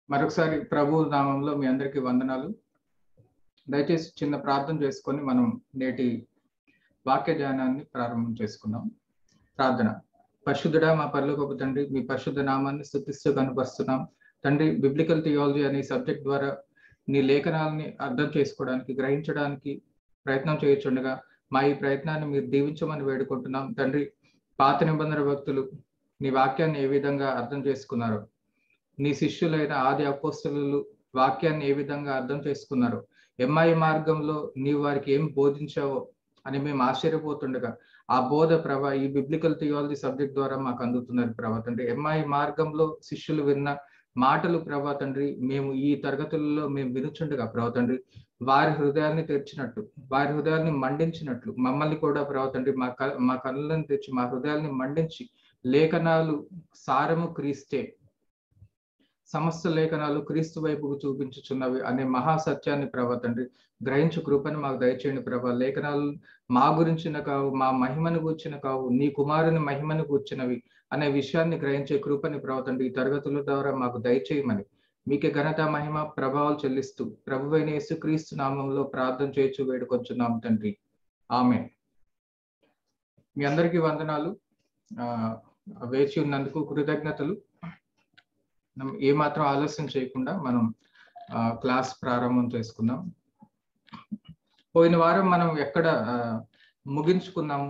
మరొకసారి ప్రభు నామంలో మీ అందరికీ వందనాలు దయచేసి చిన్న ప్రార్థన చేసుకొని మనం నేటి వాక్య ధ్యానాన్ని ప్రారంభం చేసుకుందాం ప్రార్థన పరిశుద్ధుడా మా పరలోకపు తండ్రి మీ పరిశుద్ధ నామాన్ని స్థుతిస్తూ కనపరుస్తున్నాం తండ్రి బిబ్లికల్ థియాలజీ అనే సబ్జెక్ట్ ద్వారా నీ లేఖనాలని అర్థం చేసుకోవడానికి గ్రహించడానికి ప్రయత్నం చేయొచ్చుండగా మా ఈ ప్రయత్నాన్ని మీరు దీవించమని వేడుకుంటున్నాం తండ్రి పాత నిబంధన భక్తులు నీ వాక్యాన్ని ఏ విధంగా అర్థం చేసుకున్నారు నీ శిష్యులైన ఆది అపోస్తులు వాక్యాన్ని ఏ విధంగా అర్థం చేసుకున్నారు ఎంఐ మార్గంలో నీవు వారికి ఏం బోధించావో అని మేము ఆశ్చర్యపోతుండగా ఆ బోధ ప్రభ ఈ బిబ్లికల్ థియాలజీ సబ్జెక్ట్ ద్వారా మాకు అందుతున్నది ప్రభా తండ్రి ఎంఐ మార్గంలో శిష్యులు విన్న మాటలు ప్రభా తండ్రి మేము ఈ తరగతులలో మేము వినుచుండగా ప్రభా తండ్రి వారి హృదయాన్ని తెరిచినట్టు వారి హృదయాన్ని మండించినట్లు మమ్మల్ని కూడా ప్రభా తండ్రి మా క మా కళ్ళని తెచ్చి మా హృదయాల్ని మండించి లేఖనాలు సారము క్రీస్తే సమస్త లేఖనాలు క్రీస్తు వైపుకు చూపించుచున్నవి అనే మహాసత్యాన్ని ప్రభా తండ్రి గ్రహించు కృపను మాకు దయచేయండి ప్రభా లేఖనాలు మా గురించిన కావు మా మహిమను కూర్చిన కావు నీ కుమారుని మహిమను కూర్చున్నవి అనే విషయాన్ని గ్రహించే కృపని ప్రభా తండ్రి ఈ తరగతుల ద్వారా మాకు దయచేయమని మీకే ఘనత మహిమ ప్రభావాలు చెల్లిస్తూ ప్రభువైన యేసుక్రీస్తు నామంలో ప్రార్థన చేయొచ్చు వేడుకొచ్చున్నాం తండ్రి ఆమె మీ అందరికీ వందనాలు ఆ వేచి ఉన్నందుకు కృతజ్ఞతలు ఏమాత్రం ఆలస్యం చేయకుండా మనం క్లాస్ ప్రారంభం చేసుకుందాం పోయిన వారం మనం ఎక్కడ ముగించుకున్నాము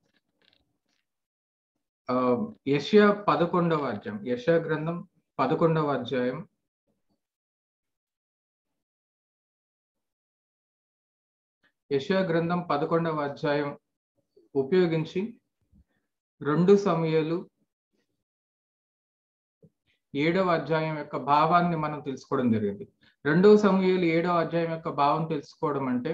యషయా పదకొండవ అధ్యాయం యషయా గ్రంథం పదకొండవ అధ్యాయం యషయా గ్రంథం పదకొండవ అధ్యాయం ఉపయోగించి రెండు సమయాలు ఏడవ అధ్యాయం యొక్క భావాన్ని మనం తెలుసుకోవడం జరిగింది రెండవ సమయాలు ఏడవ అధ్యాయం యొక్క భావం తెలుసుకోవడం అంటే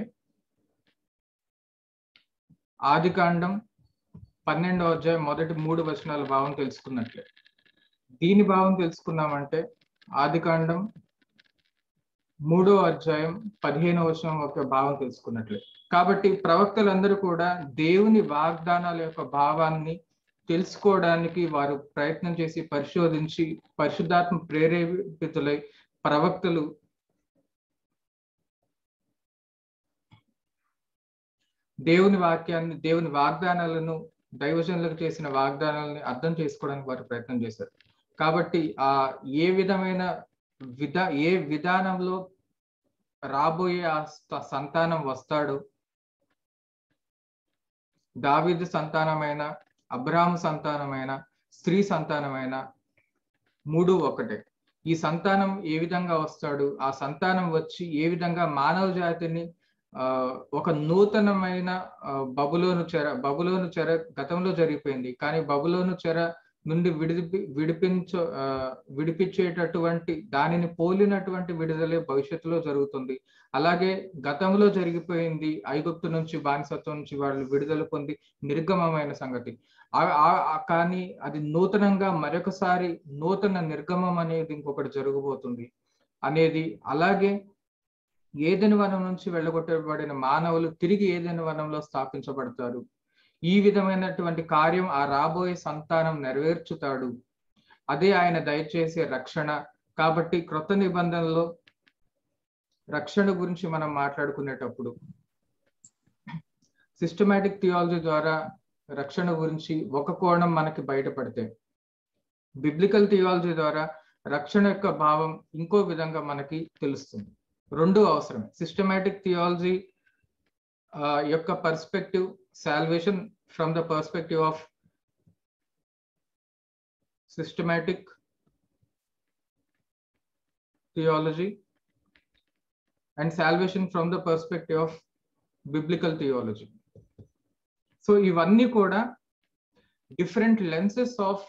ఆది కాండం పన్నెండవ అధ్యాయం మొదటి మూడు వచనాల భావం తెలుసుకున్నట్లే దీని భావం తెలుసుకున్నామంటే ఆది కాండం మూడో అధ్యాయం పదిహేనవ వచనం యొక్క భావం తెలుసుకున్నట్లే కాబట్టి ప్రవక్తలందరూ కూడా దేవుని వాగ్దానాల యొక్క భావాన్ని తెలుసుకోవడానికి వారు ప్రయత్నం చేసి పరిశోధించి పరిశుద్ధాత్మ ప్రేరేపితులై ప్రవక్తలు దేవుని వాక్యాన్ని దేవుని వాగ్దానాలను దైవజనులకు చేసిన వాగ్దానాలని అర్థం చేసుకోవడానికి వారు ప్రయత్నం చేశారు కాబట్టి ఆ ఏ విధమైన విధా ఏ విధానంలో రాబోయే ఆ సంతానం వస్తాడు దావిదు సంతానమైన అబ్రాహ్మ సంతానమైన స్త్రీ సంతానమైన మూడు ఒకటే ఈ సంతానం ఏ విధంగా వస్తాడు ఆ సంతానం వచ్చి ఏ విధంగా మానవ జాతిని ఆ ఒక నూతనమైన బబులోను చెర బబులోను చెర గతంలో జరిగిపోయింది కానీ బబులోను చెర నుండి విడిపి విడిపించ విడిపించేటటువంటి దానిని పోలినటువంటి విడుదలే భవిష్యత్తులో జరుగుతుంది అలాగే గతంలో జరిగిపోయింది ఐగుప్తు నుంచి బానిసత్వం నుంచి వాళ్ళు విడుదల పొంది నిర్గమమైన సంగతి కానీ అది నూతనంగా మరొకసారి నూతన నిర్గమం అనేది ఇంకొకటి జరగబోతుంది అనేది అలాగే ఏదైనా వనం నుంచి వెళ్ళగొట్టబడిన మానవులు తిరిగి ఏదైనా వనంలో స్థాపించబడతారు ఈ విధమైనటువంటి కార్యం ఆ రాబోయే సంతానం నెరవేర్చుతాడు అదే ఆయన దయచేసే రక్షణ కాబట్టి క్రొత్త నిబంధనలో రక్షణ గురించి మనం మాట్లాడుకునేటప్పుడు సిస్టమేటిక్ థియాలజీ ద్వారా రక్షణ గురించి ఒక కోణం మనకి బయటపడితే బిబ్లికల్ థియాలజీ ద్వారా రక్షణ యొక్క భావం ఇంకో విధంగా మనకి తెలుస్తుంది రెండు అవసరమే సిస్టమేటిక్ థియాలజీ యొక్క perspective salvation from the perspective of systematic theology and salvation from the perspective of biblical theology so ఇవన్నీ కూడా different lenses of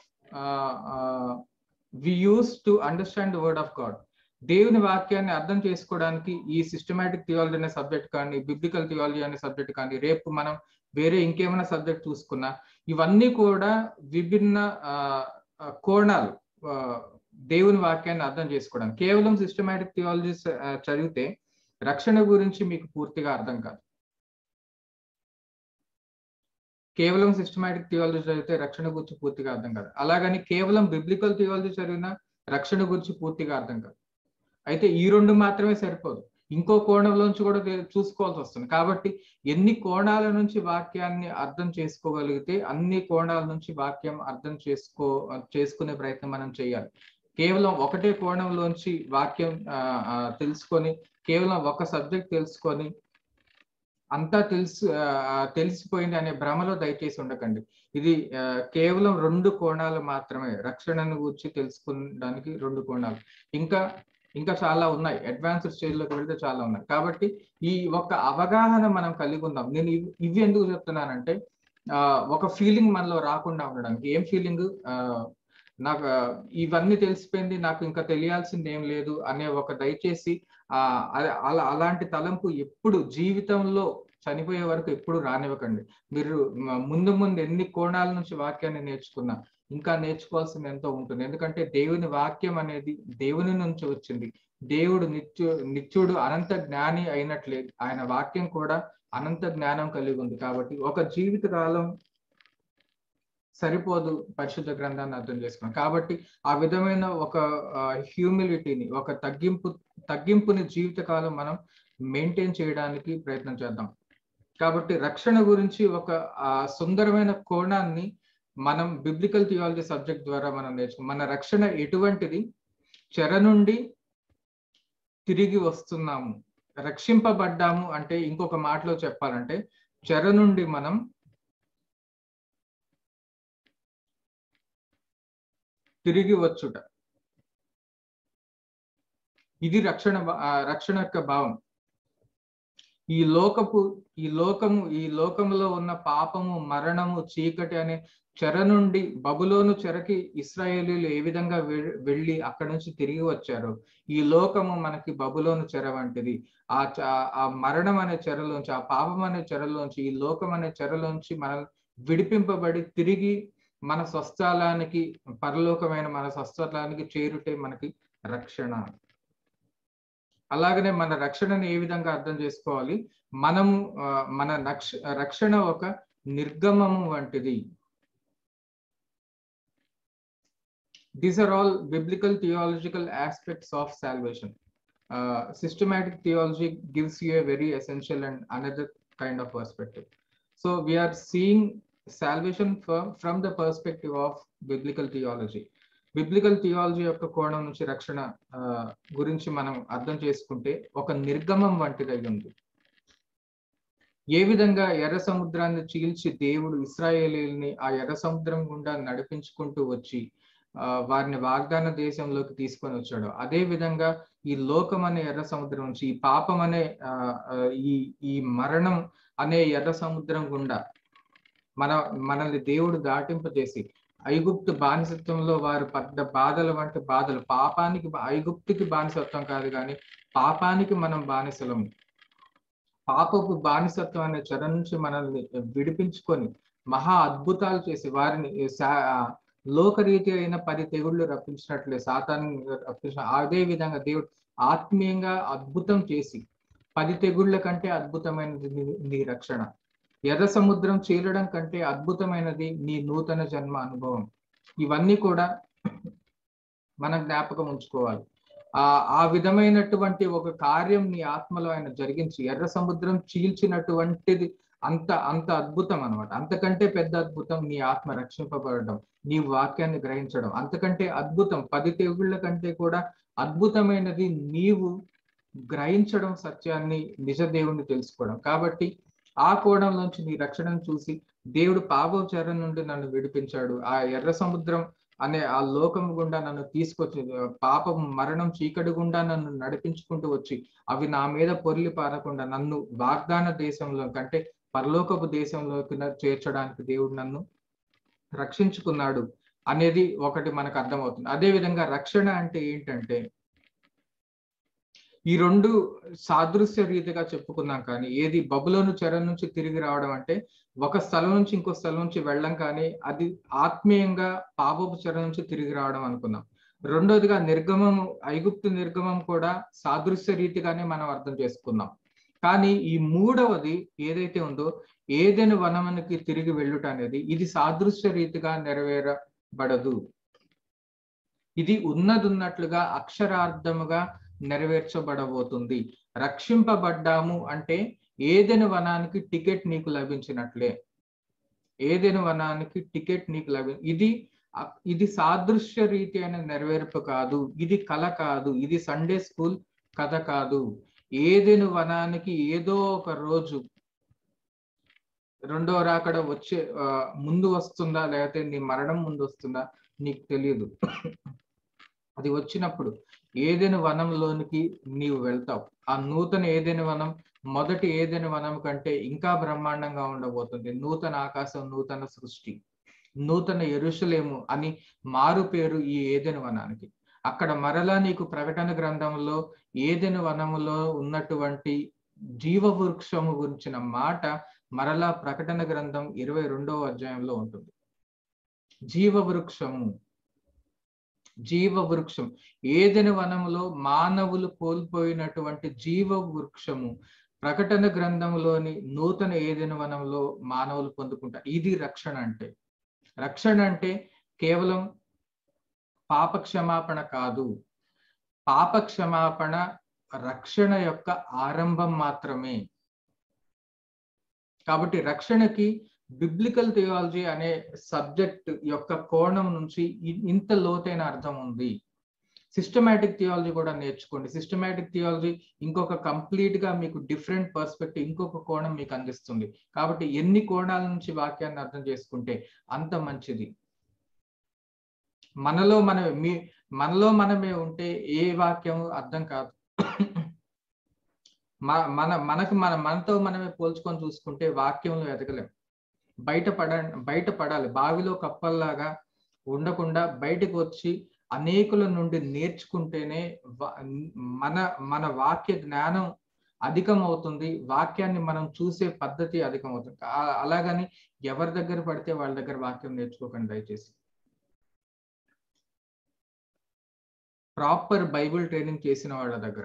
we use to understand the word of God దేవుని వాక్యాన్ని అర్థం చేసుకోవడానికి ఈ సిస్టమేటిక్ థియాలజీ అనే subject కానీ biblical theology అనే సబ్జెక్ట్ కానీ రేపు మనం వేరే ఇంకేమైనా సబ్జెక్ట్ చూసుకున్నా ఇవన్నీ కూడా విభిన్న కోణాలు దేవుని వాక్యాన్ని అర్థం చేసుకోవడానికి కేవలం సిస్టమేటిక్ థియాలజీ చదివితే రక్షణ గురించి మీకు పూర్తిగా అర్థం కాదు కేవలం సిస్టమేటిక్ థియాలజీ చదివితే రక్షణ గురించి పూర్తిగా అర్థం కాదు అలాగని కేవలం బిబ్లికల్ థియాలజీ చదివినా రక్షణ గురించి పూర్తిగా అర్థం కాదు అయితే ఈ రెండు మాత్రమే సరిపోదు ఇంకో కోణంలోంచి కూడా చూసుకోవాల్సి వస్తుంది కాబట్టి ఎన్ని కోణాల నుంచి వాక్యాన్ని అర్థం చేసుకోగలిగితే అన్ని కోణాల నుంచి వాక్యం అర్థం చేసుకో చేసుకునే ప్రయత్నం మనం చేయాలి కేవలం ఒకటే కోణంలోంచి వాక్యం తెలుసుకొని కేవలం ఒక సబ్జెక్ట్ తెలుసుకొని అంతా తెలుసు తెలిసిపోయింది అనే భ్రమలో దయచేసి ఉండకండి ఇది కేవలం రెండు కోణాలు మాత్రమే రక్షణను గురించి తెలుసుకోవడానికి రెండు కోణాలు ఇంకా ఇంకా చాలా ఉన్నాయి అడ్వాన్స్డ్ స్టేజ్లోకి వెళ్తే చాలా ఉన్నాయి కాబట్టి ఈ ఒక అవగాహన మనం కలిగి ఉందాం నేను ఇవి ఎందుకు చెప్తున్నానంటే ఒక ఫీలింగ్ మనలో రాకుండా ఉండడానికి ఏం ఫీలింగ్ నాకు ఇవన్నీ తెలిసిపోయింది నాకు ఇంకా తెలియాల్సింది ఏం లేదు అనే ఒక దయచేసి ఆ అలా అలాంటి తలంపు ఎప్పుడు జీవితంలో చనిపోయే వరకు ఎప్పుడు రానివ్వకండి మీరు ముందు ముందు ఎన్ని కోణాల నుంచి వాక్యాన్ని నేర్చుకున్నా ఇంకా నేర్చుకోవాల్సింది ఎంతో ఉంటుంది ఎందుకంటే దేవుని వాక్యం అనేది దేవుని నుంచి వచ్చింది దేవుడు నిత్యు నిత్యుడు అనంత జ్ఞాని అయినట్లే ఆయన వాక్యం కూడా అనంత జ్ఞానం కలిగి ఉంది కాబట్టి ఒక జీవిత కాలం సరిపోదు పరిశుద్ధ గ్రంథాన్ని అర్థం చేసుకున్నాం కాబట్టి ఆ విధమైన ఒక హ్యూమిలిటీని ఒక తగ్గింపు తగ్గింపుని జీవితకాలం మనం మెయింటైన్ చేయడానికి ప్రయత్నం చేద్దాం కాబట్టి రక్షణ గురించి ఒక సుందరమైన కోణాన్ని మనం బిబ్లికల్ థియాలజీ సబ్జెక్ట్ ద్వారా మనం నేర్చుకున్నాం మన రక్షణ ఎటువంటిది చెర నుండి తిరిగి వస్తున్నాము రక్షింపబడ్డాము అంటే ఇంకొక మాటలో చెప్పాలంటే చెర నుండి మనం తిరిగి వచ్చుట ఇది రక్షణ రక్షణ యొక్క భావం ఈ లోకపు ఈ లోకము ఈ లోకంలో ఉన్న పాపము మరణము చీకటి అనే చెర నుండి బబులోను చెరకి ఇస్రాయేలీలు ఏ విధంగా వెళ్ళి అక్కడి నుంచి తిరిగి వచ్చారో ఈ లోకము మనకి బబులోను చెర వంటిది ఆ ఆ మరణం అనే చెరలోంచి ఆ పాపం అనే చెరలోంచి ఈ లోకం అనే చెరలోంచి మనం విడిపింపబడి తిరిగి మన స్వస్థలానికి పరలోకమైన మన స్వస్థలానికి చేరుటే మనకి రక్షణ అలాగనే మన రక్షణను ఏ విధంగా అర్థం చేసుకోవాలి మనము మన రక్ష రక్షణ ఒక నిర్గమము వంటిది these are all biblical theological aspects of salvation systematic theology gives you a very essential and another kind of perspective so we are seeing salvation from the perspective of biblical theology biblical theology యొక్క కోణం నుంచి రక్షణ గురించి మనం అర్థం చేసుకుంటే ఒక నిర్గమం వంటిదై ఉంది ఏ విధంగా ఎర్ర సముద్రాన్ని చీల్చి దేవుడు ఇస్రాయేలీల్ని ఆ ఎర్ర సముద్రం గుండా నడిపించుకుంటూ వచ్చి వారిని వాగ్దాన దేశంలోకి తీసుకొని వచ్చాడు అదే విధంగా ఈ లోకం అనే ఎర్ర సముద్రం నుంచి ఈ పాపం అనే ఈ ఈ మరణం అనే ఎర్ర సముద్రం గుండా మన మనల్ని దేవుడు దాటింపజేసి ఐగుప్తు బానిసత్వంలో వారు పడ్డ బాధల వంటి బాధలు పాపానికి ఐగుప్తుకి బానిసత్వం కాదు కానీ పాపానికి మనం బానిసలము పాపపు బానిసత్వం అనే చెర నుంచి మనల్ని విడిపించుకొని మహా అద్భుతాలు చేసి వారిని లోకరీతి అయిన పది తెగుళ్ళు రప్పించినట్లే సాతాన్ని రప్పించిన అదే విధంగా దేవుడు ఆత్మీయంగా అద్భుతం చేసి పది తెగుళ్ళ కంటే అద్భుతమైనది నీ రక్షణ ఎర్ర సముద్రం చీలడం కంటే అద్భుతమైనది నీ నూతన జన్మ అనుభవం ఇవన్నీ కూడా మనం జ్ఞాపకం ఉంచుకోవాలి ఆ ఆ విధమైనటువంటి ఒక కార్యం నీ ఆత్మలో ఆయన జరిగించి ఎర్ర సముద్రం చీల్చినటువంటిది అంత అంత అద్భుతం అనమాట అంతకంటే పెద్ద అద్భుతం నీ ఆత్మ రక్షింపబడడం నీ వాక్యాన్ని గ్రహించడం అంతకంటే అద్భుతం పది తెగుళ్ళ కంటే కూడా అద్భుతమైనది నీవు గ్రహించడం సత్యాన్ని నిజ దేవుణ్ణి తెలుసుకోవడం కాబట్టి ఆ కోణంలోంచి నీ రక్షణను చూసి దేవుడు పాపోచారం నుండి నన్ను విడిపించాడు ఆ ఎర్ర సముద్రం అనే ఆ లోకం గుండా నన్ను తీసుకొచ్చి పాపం మరణం చీకటి గుండా నన్ను నడిపించుకుంటూ వచ్చి అవి నా మీద పొర్లి పారకుండా నన్ను వాగ్దాన దేశంలో కంటే పరలోకపు దేశంలోకి చేర్చడానికి దేవుడు నన్ను రక్షించుకున్నాడు అనేది ఒకటి మనకు అర్థమవుతుంది అదే విధంగా రక్షణ అంటే ఏంటంటే ఈ రెండు సాదృశ్య రీతిగా చెప్పుకున్నాం కానీ ఏది బబులోను చెర నుంచి తిరిగి రావడం అంటే ఒక స్థలం నుంచి ఇంకో స్థలం నుంచి వెళ్ళం కానీ అది ఆత్మీయంగా పాపపు చెర నుంచి తిరిగి రావడం అనుకున్నాం రెండోదిగా నిర్గమం ఐగుప్తు నిర్గమం కూడా సాదృశ్య రీతిగానే మనం అర్థం చేసుకున్నాం కానీ ఈ మూడవది ఏదైతే ఉందో ఏదైనా వనమునికి తిరిగి వెళ్ళుట అనేది ఇది సాదృశ్య రీతిగా నెరవేరబడదు ఇది ఉన్నదున్నట్లుగా అక్షరార్థముగా నెరవేర్చబడబోతుంది రక్షింపబడ్డాము అంటే ఏదెను వనానికి టికెట్ నీకు లభించినట్లే ఏదెను వనానికి టికెట్ నీకు లభి ఇది ఇది సాదృశ్య రీతి అయిన నెరవేర్పు కాదు ఇది కళ కాదు ఇది సండే స్కూల్ కథ కాదు ఏదెను వనానికి ఏదో ఒక రోజు రెండో రాకడ వచ్చే ముందు వస్తుందా లేకపోతే నీ మరణం ముందు వస్తుందా నీకు తెలియదు అది వచ్చినప్పుడు ఏదైనా వనంలోనికి నీవు వెళ్తావు ఆ నూతన ఏదైనా వనం మొదటి ఏదైనా వనం కంటే ఇంకా బ్రహ్మాండంగా ఉండబోతుంది నూతన ఆకాశం నూతన సృష్టి నూతన ఎరుషలేము అని మారు పేరు ఈ ఏదెను వనానికి అక్కడ మరలా నీకు ప్రకటన గ్రంథంలో ఏదెను వనములో ఉన్నటువంటి జీవ వృక్షము గురించిన మాట మరలా ప్రకటన గ్రంథం ఇరవై రెండవ అధ్యాయంలో ఉంటుంది జీవ వృక్షము జీవ వృక్షం ఏదెను వనములో మానవులు కోల్పోయినటువంటి జీవ వృక్షము ప్రకటన గ్రంథంలోని నూతన ఏదెను వనంలో మానవులు పొందుకుంటారు ఇది రక్షణ అంటే రక్షణ అంటే కేవలం పాప క్షమాపణ కాదు పాప క్షమాపణ రక్షణ యొక్క ఆరంభం మాత్రమే కాబట్టి రక్షణకి బిబ్లికల్ థియాలజీ అనే సబ్జెక్ట్ యొక్క కోణం నుంచి ఇంత లోతైన అర్థం ఉంది సిస్టమేటిక్ థియాలజీ కూడా నేర్చుకోండి సిస్టమేటిక్ థియాలజీ ఇంకొక కంప్లీట్ గా మీకు డిఫరెంట్ పర్స్పెక్టివ్ ఇంకొక కోణం మీకు అందిస్తుంది కాబట్టి ఎన్ని కోణాల నుంచి వాక్యాన్ని అర్థం చేసుకుంటే అంత మంచిది మనలో మనమే మీ మనలో మనమే ఉంటే ఏ వాక్యం అర్థం కాదు మన మనకు మన మనతో మనమే పోల్చుకొని చూసుకుంటే వాక్యంలో ఎదగలేం బయట పడ బయట పడాలి బావిలో కప్పల్లాగా ఉండకుండా బయటకు వచ్చి అనేకుల నుండి నేర్చుకుంటేనే మన మన వాక్య జ్ఞానం అధికం అవుతుంది వాక్యాన్ని మనం చూసే పద్ధతి అధికం అవుతుంది అలాగని ఎవరి దగ్గర పడితే వాళ్ళ దగ్గర వాక్యం నేర్చుకోకండి దయచేసి ప్రాపర్ బైబిల్ ట్రైనింగ్ చేసిన వాళ్ళ దగ్గర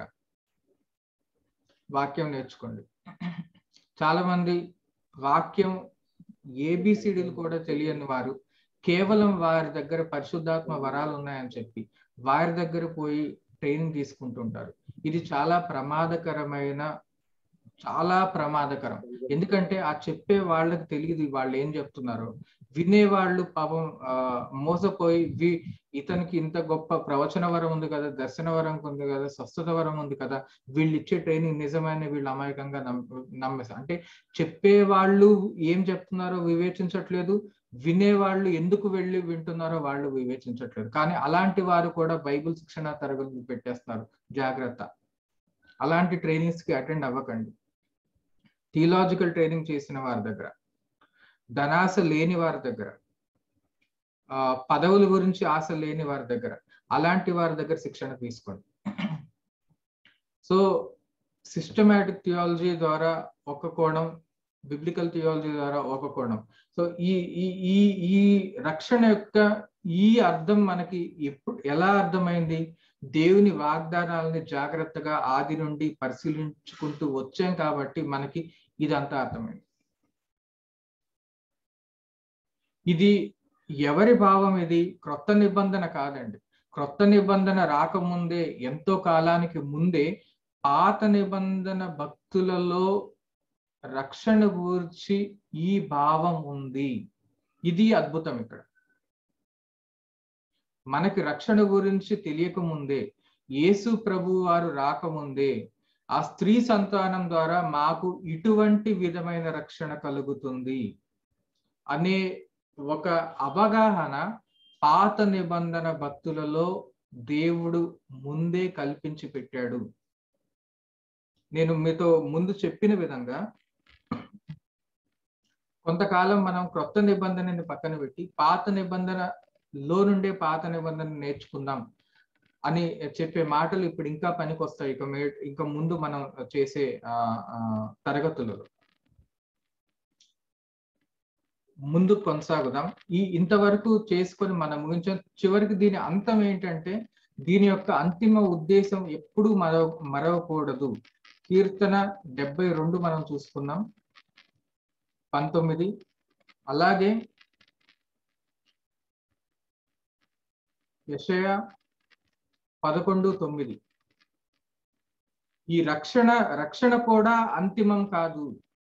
వాక్యం నేర్చుకోండి చాలా మంది వాక్యం ఏబిసిడీలు కూడా తెలియని వారు కేవలం వారి దగ్గర పరిశుద్ధాత్మ వరాలు ఉన్నాయని చెప్పి వారి దగ్గర పోయి ట్రైనింగ్ తీసుకుంటుంటారు ఇది చాలా ప్రమాదకరమైన చాలా ప్రమాదకరం ఎందుకంటే ఆ చెప్పే వాళ్ళకి తెలియదు వాళ్ళు ఏం చెప్తున్నారో వినేవాళ్ళు పాపం ఆ మోసపోయి వి ఇతనికి ఇంత గొప్ప ప్రవచన వరం ఉంది కదా దర్శన వరం ఉంది కదా స్వస్థత వరం ఉంది కదా వీళ్ళు ఇచ్చే ట్రైనింగ్ నిజమైన వీళ్ళు అమాయకంగా నమ్మేస్తారు అంటే చెప్పే వాళ్ళు ఏం చెప్తున్నారో వివేచించట్లేదు వినేవాళ్ళు ఎందుకు వెళ్ళి వింటున్నారో వాళ్ళు వివేచించట్లేదు కానీ అలాంటి వారు కూడా బైబిల్ శిక్షణ తరగతులు పెట్టేస్తారు జాగ్రత్త అలాంటి ట్రైనింగ్స్ కి అటెండ్ అవ్వకండి థియలాజికల్ ట్రైనింగ్ చేసిన వారి దగ్గర ధనాశ లేని వారి దగ్గర ఆ పదవుల గురించి ఆశ లేని వారి దగ్గర అలాంటి వారి దగ్గర శిక్షణ తీసుకోండి సో సిస్టమేటిక్ థియాలజీ ద్వారా ఒక కోణం బిబ్లికల్ థియాలజీ ద్వారా ఒక కోణం సో ఈ ఈ ఈ ఈ రక్షణ యొక్క ఈ అర్థం మనకి ఎప్పుడు ఎలా అర్థమైంది దేవుని వాగ్దానాలని జాగ్రత్తగా ఆది నుండి పరిశీలించుకుంటూ వచ్చాం కాబట్టి మనకి ఇదంతా అర్థమైంది ఇది ఎవరి భావం ఇది క్రొత్త నిబంధన కాదండి క్రొత్త నిబంధన రాకముందే ఎంతో కాలానికి ముందే పాత నిబంధన భక్తులలో రక్షణ గూర్చి ఈ భావం ఉంది ఇది అద్భుతం ఇక్కడ మనకి రక్షణ గురించి తెలియక ముందే యేసు ప్రభు వారు రాకముందే ఆ స్త్రీ సంతానం ద్వారా మాకు ఇటువంటి విధమైన రక్షణ కలుగుతుంది అనే ఒక అవగాహన పాత నిబంధన భక్తులలో దేవుడు ముందే కల్పించి పెట్టాడు నేను మీతో ముందు చెప్పిన విధంగా కొంతకాలం మనం క్రొత్త నిబంధనని పక్కన పెట్టి పాత నిబంధనలో నుండే పాత నిబంధన నేర్చుకుందాం అని చెప్పే మాటలు ఇప్పుడు ఇంకా పనికొస్తాయి ఇక ఇంకా ముందు మనం చేసే తరగతులలో ముందు కొనసాగుదాం ఈ ఇంతవరకు చేసుకొని మనం ముగించ చివరికి దీని అంతం ఏంటంటే దీని యొక్క అంతిమ ఉద్దేశం ఎప్పుడు మరవ మరవకూడదు కీర్తన డెబ్బై రెండు మనం చూసుకున్నాం పంతొమ్మిది అలాగే యషయ పదకొండు తొమ్మిది ఈ రక్షణ రక్షణ కూడా అంతిమం కాదు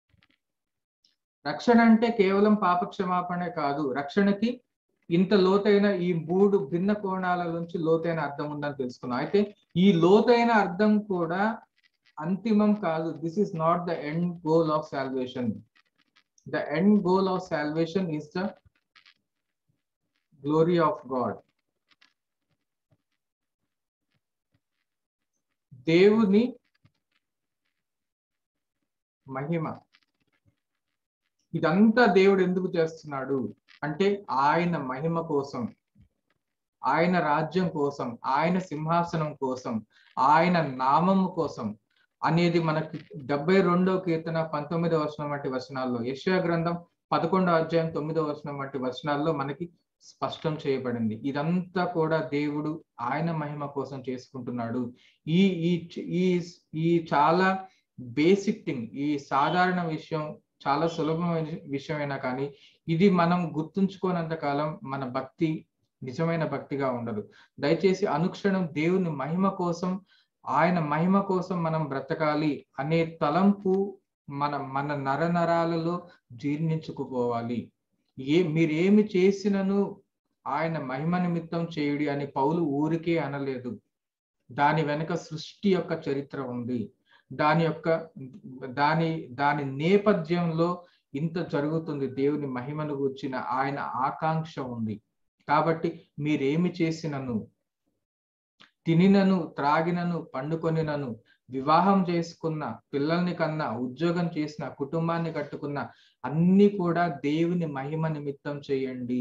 రక్షణ అంటే కేవలం పాప క్షమాపణే కాదు రక్షణకి ఇంత లోతైన ఈ మూడు భిన్న కోణాల నుంచి లోతైన అర్థం ఉందని తెలుసుకున్నాం అయితే ఈ లోతైన అర్థం కూడా అంతిమం కాదు this is not the end goal of salvation the end goal of salvation is the glory of God దేవుని మహిమ ఇదంతా దేవుడు ఎందుకు చేస్తున్నాడు అంటే ఆయన మహిమ కోసం ఆయన రాజ్యం కోసం ఆయన సింహాసనం కోసం ఆయన నామము కోసం అనేది మనకి డెబ్బై రెండో కీర్తన పంతొమ్మిదో వచనం వంటి వచనాల్లో యశ్యా గ్రంథం పదకొండో అధ్యాయం తొమ్మిదో వచనం వంటి వచనాల్లో మనకి స్పష్టం చేయబడింది ఇదంతా కూడా దేవుడు ఆయన మహిమ కోసం చేసుకుంటున్నాడు ఈ ఈ ఈ ఈ చాలా బేసిక్ థింగ్ ఈ సాధారణ విషయం చాలా సులభమైన విషయమైనా కానీ ఇది మనం గుర్తుంచుకోనంత కాలం మన భక్తి నిజమైన భక్తిగా ఉండదు దయచేసి అనుక్షణం దేవుని మహిమ కోసం ఆయన మహిమ కోసం మనం బ్రతకాలి అనే తలంపు మన మన నరనరాలలో జీర్ణించుకుపోవాలి ఏ మీరేమి చేసినను ఆయన మహిమ నిమిత్తం చేయుడి అని పౌలు ఊరికే అనలేదు దాని వెనుక సృష్టి యొక్క చరిత్ర ఉంది దాని యొక్క దాని దాని నేపథ్యంలో ఇంత జరుగుతుంది దేవుని మహిమను కూర్చిన ఆయన ఆకాంక్ష ఉంది కాబట్టి మీరేమి చేసినను తినినను త్రాగినను పండుకొనినను వివాహం చేసుకున్న పిల్లల్ని కన్నా ఉద్యోగం చేసిన కుటుంబాన్ని కట్టుకున్న అన్ని కూడా దేవుని మహిమ నిమిత్తం చేయండి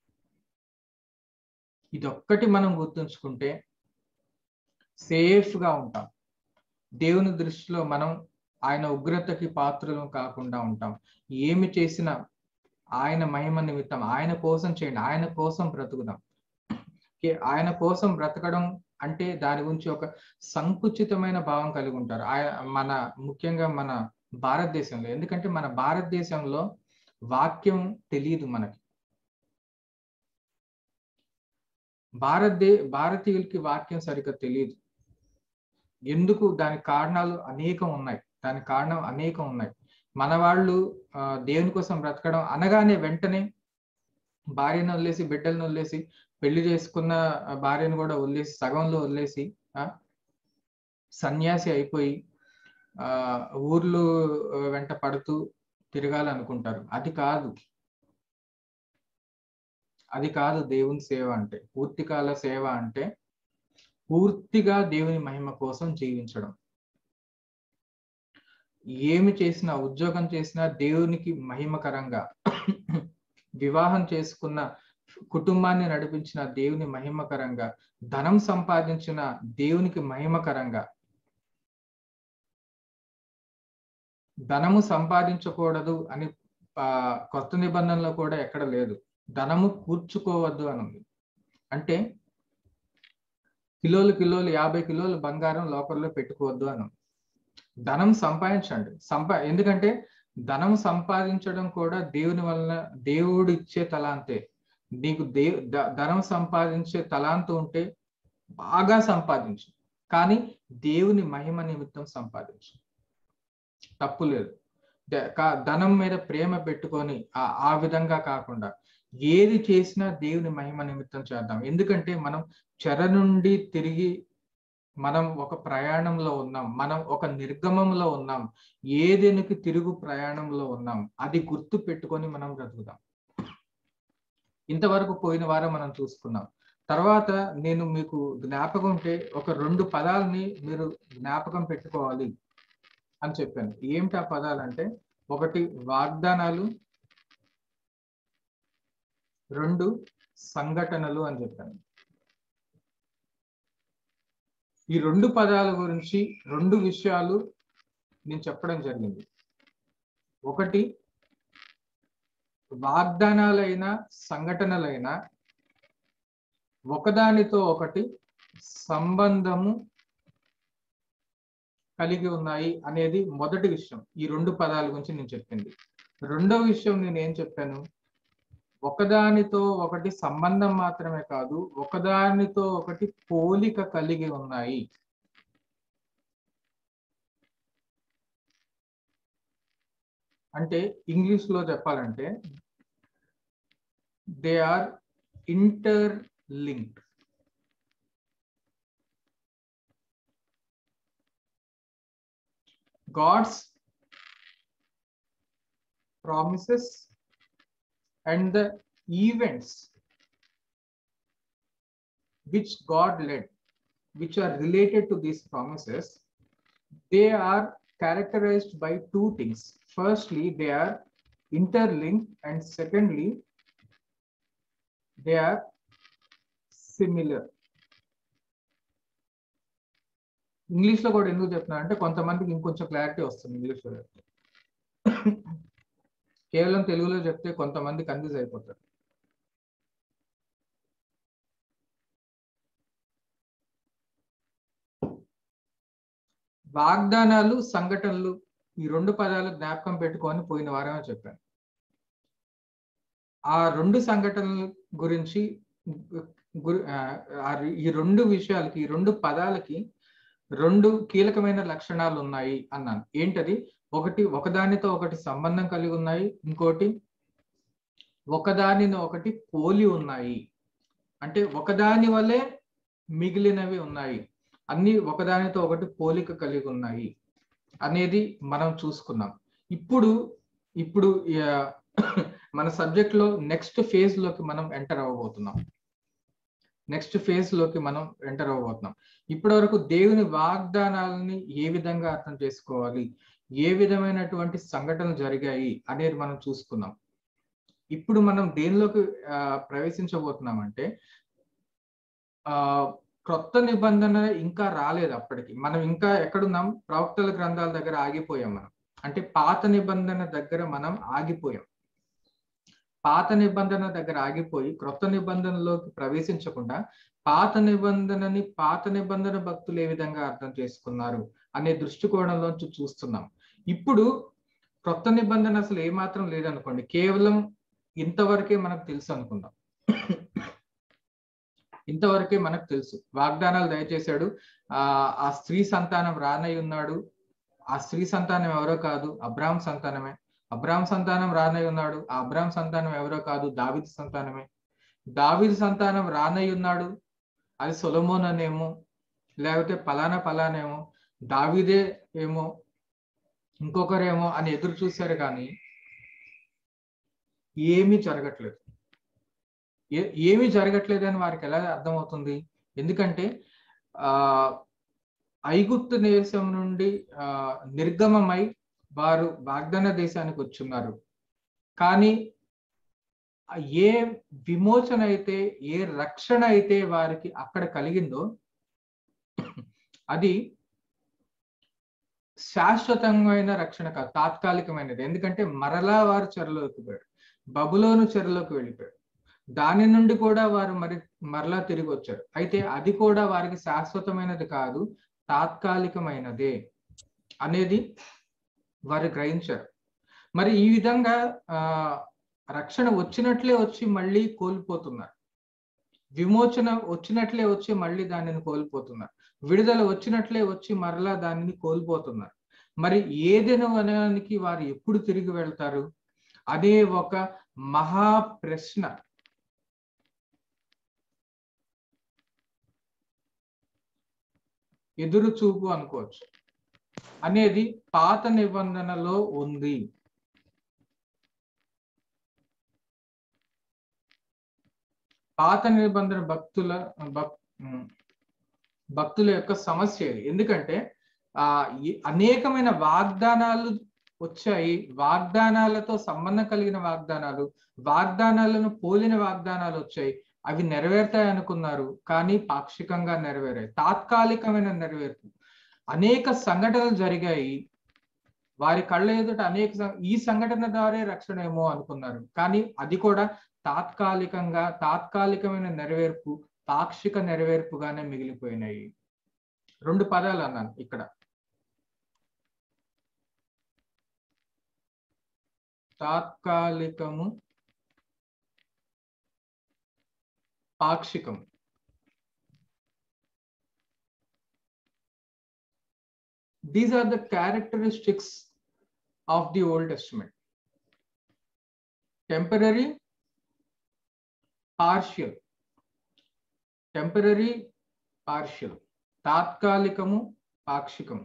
ఇదొక్కటి మనం గుర్తుంచుకుంటే సేఫ్ గా ఉంటాం దేవుని దృష్టిలో మనం ఆయన ఉగ్రతకి పాత్రలు కాకుండా ఉంటాం ఏమి చేసినా ఆయన మహిమ నిమిత్తం ఆయన కోసం చేయండి ఆయన కోసం బ్రతుకుదాం ఆయన కోసం బ్రతకడం అంటే దాని గురించి ఒక సంకుచితమైన భావం కలిగి ఉంటారు ఆయన మన ముఖ్యంగా మన భారతదేశంలో ఎందుకంటే మన భారతదేశంలో వాక్యం తెలియదు మనకి భారతదే భారతీయులకి వాక్యం సరిగ్గా తెలియదు ఎందుకు దానికి కారణాలు అనేకం ఉన్నాయి దానికి కారణం అనేకం ఉన్నాయి మన వాళ్ళు దేవుని కోసం బ్రతకడం అనగానే వెంటనే భార్యను వదిలేసి బిడ్డలను వదిలేసి పెళ్లి చేసుకున్న భార్యను కూడా వదిలేసి సగంలో వదిలేసి సన్యాసి అయిపోయి ఆ ఊర్లు వెంట పడుతూ తిరగాలనుకుంటారు అది కాదు అది కాదు దేవుని సేవ అంటే పూర్తికాల సేవ అంటే పూర్తిగా దేవుని మహిమ కోసం జీవించడం ఏమి చేసినా ఉద్యోగం చేసినా దేవునికి మహిమకరంగా వివాహం చేసుకున్న కుటుంబాన్ని నడిపించిన దేవుని మహిమకరంగా ధనం సంపాదించిన దేవునికి మహిమకరంగా ధనము సంపాదించకూడదు అని కొత్త నిబంధనలో కూడా ఎక్కడ లేదు ధనము కూర్చుకోవద్దు అని ఉంది అంటే కిలోలు కిలోలు యాభై కిలోలు బంగారం లోకల్లో పెట్టుకోవద్దు అని ధనం సంపాదించండి సంపా ఎందుకంటే ధనం సంపాదించడం కూడా దేవుని వలన దేవుడు ఇచ్చే తలాంతే నీకు దే ధనం సంపాదించే తలాంతు ఉంటే బాగా సంపాదించు కానీ దేవుని మహిమ నిమిత్తం సంపాదించు తప్పు లేదు ధనం మీద ప్రేమ పెట్టుకొని ఆ విధంగా కాకుండా ఏది చేసినా దేవుని మహిమ నిమిత్తం చేద్దాం ఎందుకంటే మనం చెర నుండి తిరిగి మనం ఒక ప్రయాణంలో ఉన్నాం మనం ఒక నిర్గమంలో ఉన్నాం ఏదేనికి తిరుగు ప్రయాణంలో ఉన్నాం అది గుర్తు పెట్టుకొని మనం బ్రతుకుదాం ఇంతవరకు పోయిన వారం మనం చూసుకున్నాం తర్వాత నేను మీకు జ్ఞాపకం ఉంటే ఒక రెండు పదాలని మీరు జ్ఞాపకం పెట్టుకోవాలి అని చెప్పాను ఏమిటి ఆ పదాలు అంటే ఒకటి వాగ్దానాలు రెండు సంఘటనలు అని చెప్పాను ఈ రెండు పదాల గురించి రెండు విషయాలు నేను చెప్పడం జరిగింది ఒకటి వాగ్దానాలైన సంఘటనలైన ఒకదానితో ఒకటి సంబంధము కలిగి ఉన్నాయి అనేది మొదటి విషయం ఈ రెండు పదాల గురించి నేను చెప్పింది రెండో విషయం నేను ఏం చెప్పాను ఒకదానితో ఒకటి సంబంధం మాత్రమే కాదు ఒకదానితో ఒకటి పోలిక కలిగి ఉన్నాయి అంటే ఇంగ్లీష్ లో చెప్పాలంటే they are interlinked God's promises and the events which God led, which are related to these promises, they are characterized by two things. Firstly, they are interlinked, and secondly, they are similar. English లో కూడా ఎందుకు చెప్తున్నా అంటే కొంతమందికి ఇంకొంచెం clarity వస్తుంది English లో చెప్తే కేవలం తెలుగులో చెప్తే కొంతమంది కన్ఫ్యూజ్ అయిపోతారు వాగ్దానాలు సంఘటనలు ఈ రెండు పదాలు జ్ఞాపకం పెట్టుకొని పోయిన వారమే చెప్పాను ఆ రెండు సంఘటనల గురించి ఈ రెండు విషయాలకి ఈ రెండు పదాలకి రెండు కీలకమైన లక్షణాలు ఉన్నాయి అన్నాను ఏంటది ఒకటి ఒకదానితో ఒకటి సంబంధం కలిగి ఉన్నాయి ఇంకోటి ఒకదానిని ఒకటి పోలి ఉన్నాయి అంటే ఒకదాని వల్లే మిగిలినవి ఉన్నాయి అన్ని ఒకదానితో ఒకటి పోలిక కలిగి ఉన్నాయి అనేది మనం చూసుకున్నాం ఇప్పుడు ఇప్పుడు మన సబ్జెక్ట్ లో నెక్స్ట్ ఫేజ్ లోకి మనం ఎంటర్ అవ్వబోతున్నాం నెక్స్ట్ ఫేజ్ లోకి మనం ఎంటర్ అవ్వబోతున్నాం ఇప్పటి వరకు దేవుని వాగ్దానాలని ఏ విధంగా అర్థం చేసుకోవాలి ఏ విధమైనటువంటి సంఘటనలు జరిగాయి అనేది మనం చూసుకున్నాం ఇప్పుడు మనం దేనిలోకి ప్రవేశించబోతున్నాం అంటే ఆ క్రొత్త నిబంధన ఇంకా రాలేదు అప్పటికి మనం ఇంకా ఎక్కడున్నాం ప్రవక్తల గ్రంథాల దగ్గర ఆగిపోయాం మనం అంటే పాత నిబంధన దగ్గర మనం ఆగిపోయాం పాత నిబంధన దగ్గర ఆగిపోయి క్రొత్త నిబంధనలోకి ప్రవేశించకుండా పాత నిబంధనని పాత నిబంధన భక్తులు ఏ విధంగా అర్థం చేసుకున్నారు అనే దృష్టికోణంలోంచి చూస్తున్నాం ఇప్పుడు క్రొత్త నిబంధన అసలు ఏమాత్రం లేదనుకోండి కేవలం ఇంతవరకే మనకు తెలుసు అనుకుందాం ఇంతవరకే మనకు తెలుసు వాగ్దానాలు దయచేశాడు ఆ ఆ స్త్రీ సంతానం రానై ఉన్నాడు ఆ స్త్రీ సంతానం ఎవరో కాదు అబ్రాహం సంతానమే అబ్రాహం సంతానం రానై ఉన్నాడు ఆ అబ్రాహం సంతానం ఎవరో కాదు దావిద్ సంతానమే దావిద్ సంతానం రానై ఉన్నాడు అది సొలమోన్ అనేమో లేకపోతే పలానా పలానేమో దావిదే ఏమో ఇంకొకరేమో అని ఎదురు చూశారు కానీ ఏమీ జరగట్లేదు ఏమీ జరగట్లేదు అని వారికి ఎలా అర్థమవుతుంది ఎందుకంటే ఆ ఐగుప్తు దేశం నుండి ఆ నిర్గమమై వారు వాగ్దాన దేశానికి వచ్చున్నారు కానీ ఏ విమోచన అయితే ఏ రక్షణ అయితే వారికి అక్కడ కలిగిందో అది శాశ్వతమైన రక్షణ కాదు తాత్కాలికమైనది ఎందుకంటే మరలా వారు చెరలోకి పోయారు బబులోను చెరలోకి వెళ్ళిపోయారు దాని నుండి కూడా వారు మరి మరలా తిరిగి వచ్చారు అయితే అది కూడా వారికి శాశ్వతమైనది కాదు తాత్కాలికమైనదే అనేది వారు గ్రహించారు మరి ఈ విధంగా ఆ రక్షణ వచ్చినట్లే వచ్చి మళ్ళీ కోల్పోతున్నారు విమోచన వచ్చినట్లే వచ్చి మళ్ళీ దానిని కోల్పోతున్నారు విడుదల వచ్చినట్లే వచ్చి మరలా దానిని కోల్పోతున్నారు మరి ఏదైనా వనానికి వారు ఎప్పుడు తిరిగి వెళ్తారు అదే ఒక మహా ప్రశ్న ఎదురు చూపు అనుకోవచ్చు అనేది పాత నిబంధనలో ఉంది పాత నిబంధన భక్తుల భక్తుల యొక్క సమస్య ఇది ఎందుకంటే ఆ అనేకమైన వాగ్దానాలు వచ్చాయి వాగ్దానాలతో సంబంధం కలిగిన వాగ్దానాలు వాగ్దానాలను పోలిన వాగ్దానాలు వచ్చాయి అవి నెరవేరుతాయి అనుకున్నారు కానీ పాక్షికంగా నెరవేరాయి తాత్కాలికమైన నెరవేర్పు అనేక సంఘటనలు జరిగాయి వారి కళ్ళ ఎదుట అనేక ఈ సంఘటన ద్వారా రక్షణ ఏమో అనుకున్నారు కానీ అది కూడా తాత్కాలికంగా తాత్కాలికమైన నెరవేర్పు పాక్షిక నెరవేర్పుగానే మిగిలిపోయినాయి రెండు పదాలు అన్నాను ఇక్కడ తాత్కాలికము పాక్షికం these are the characteristics of the old testament temporary partial temporary partial తాత్కాలికము పాక్షికము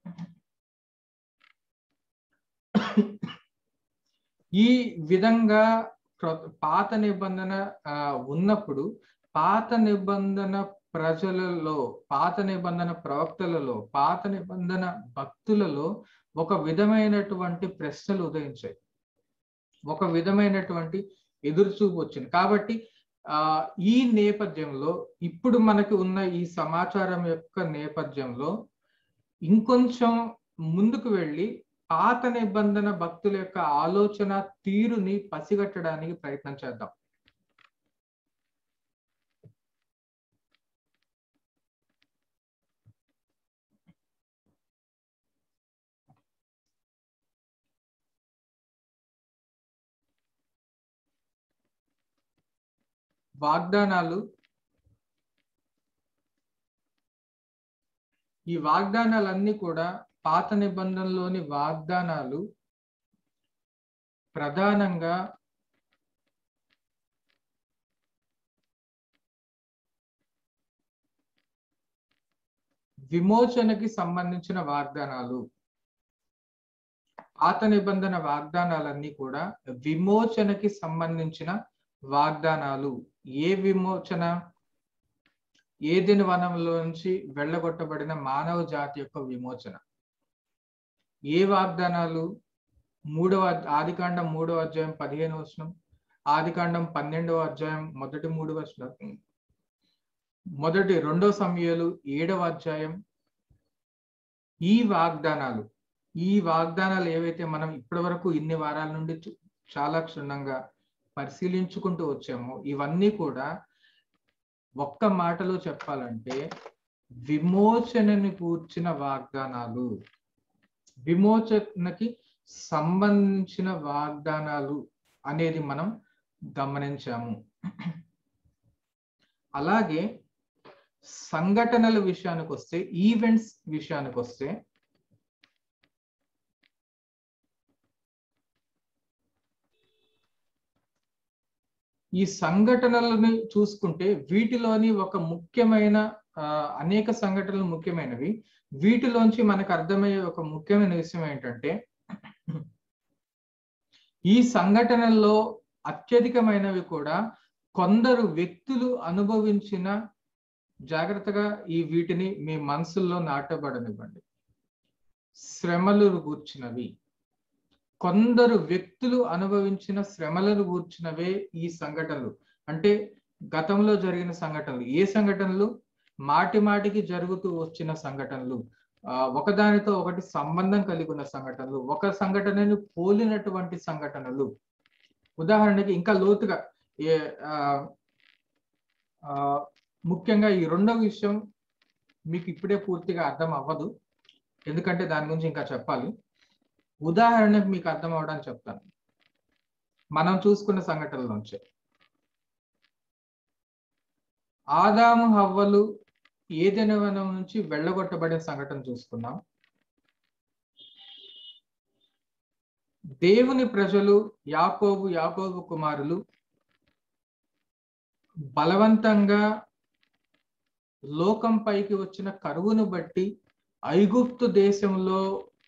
ఈ విధంగా పాత నిబంధన ఉన్నప్పుడు పాత నిబంధన ప్రజలలో పాత నిబంధన ప్రవక్తలలో పాత నిబంధన భక్తులలో ఒక విధమైనటువంటి ప్రశ్నలు ఉదయించాయి ఒక విధమైనటువంటి ఎదురుచూపు వచ్చింది కాబట్టి ఆ ఈ నేపథ్యంలో ఇప్పుడు మనకి ఉన్న ఈ సమాచారం యొక్క నేపథ్యంలో ఇంకొంచెం ముందుకు వెళ్ళి పాత నిబంధన భక్తుల యొక్క ఆలోచన తీరుని పసిగట్టడానికి ప్రయత్నం చేద్దాం వాగ్దానాలు ఈ వాగ్దానాలన్నీ కూడా పాత నిబంధనలోని వాగ్దానాలు ప్రధానంగా విమోచనకి సంబంధించిన వాగ్దానాలు పాత నిబంధన వాగ్దానాలన్నీ కూడా విమోచనకి సంబంధించిన వాగ్దానాలు ఏ విమోచన ఏదెని వనంలో నుంచి వెళ్ళగొట్టబడిన మానవ జాతి యొక్క విమోచన ఏ వాగ్దానాలు మూడవ ఆదికాండం మూడవ అధ్యాయం పదిహేను వచనం ఆదికాండం పన్నెండవ అధ్యాయం మొదటి మూడు వచనం మొదటి రెండో సమయాలు ఏడవ అధ్యాయం ఈ వాగ్దానాలు ఈ వాగ్దానాలు ఏవైతే మనం ఇప్పటి వరకు ఇన్ని వారాల నుండి చాలా క్షుణ్ణంగా పరిశీలించుకుంటూ వచ్చామో ఇవన్నీ కూడా ఒక్క మాటలో చెప్పాలంటే విమోచనని కూర్చిన వాగ్దానాలు విమోచనకి సంబంధించిన వాగ్దానాలు అనేది మనం గమనించాము అలాగే సంఘటనల విషయానికి వస్తే ఈవెంట్స్ విషయానికి వస్తే ఈ సంఘటనలని చూసుకుంటే వీటిలోని ఒక ముఖ్యమైన అనేక సంఘటనలు ముఖ్యమైనవి వీటిలోంచి మనకు అర్థమయ్యే ఒక ముఖ్యమైన విషయం ఏంటంటే ఈ సంఘటనల్లో అత్యధికమైనవి కూడా కొందరు వ్యక్తులు అనుభవించిన జాగ్రత్తగా ఈ వీటిని మీ మనసుల్లో నాటబడనివ్వండి శ్రమలు గూర్చినవి కొందరు వ్యక్తులు అనుభవించిన శ్రమలను గూర్చినవే ఈ సంఘటనలు అంటే గతంలో జరిగిన సంఘటనలు ఏ సంఘటనలు మాటి మాటికి జరుగుతూ వచ్చిన సంఘటనలు ఒకదానితో ఒకటి సంబంధం కలిగి ఉన్న సంఘటనలు ఒక సంఘటనను పోలినటువంటి సంఘటనలు ఉదాహరణకి ఇంకా లోతుగా ఏ ముఖ్యంగా ఈ రెండవ విషయం మీకు ఇప్పుడే పూర్తిగా అర్థం అవ్వదు ఎందుకంటే దాని గురించి ఇంకా చెప్పాలి ఉదాహరణకు మీకు అర్థం అవడానికి చెప్తాను మనం చూసుకున్న సంఘటనల నుంచి ఆదాము హవ్వలు ఏదైనా వనం నుంచి వెళ్ళగొట్టబడిన సంఘటన చూసుకున్నాం దేవుని ప్రజలు యాకోబు యాకోబు కుమారులు బలవంతంగా లోకం పైకి వచ్చిన కరువును బట్టి ఐగుప్తు దేశంలో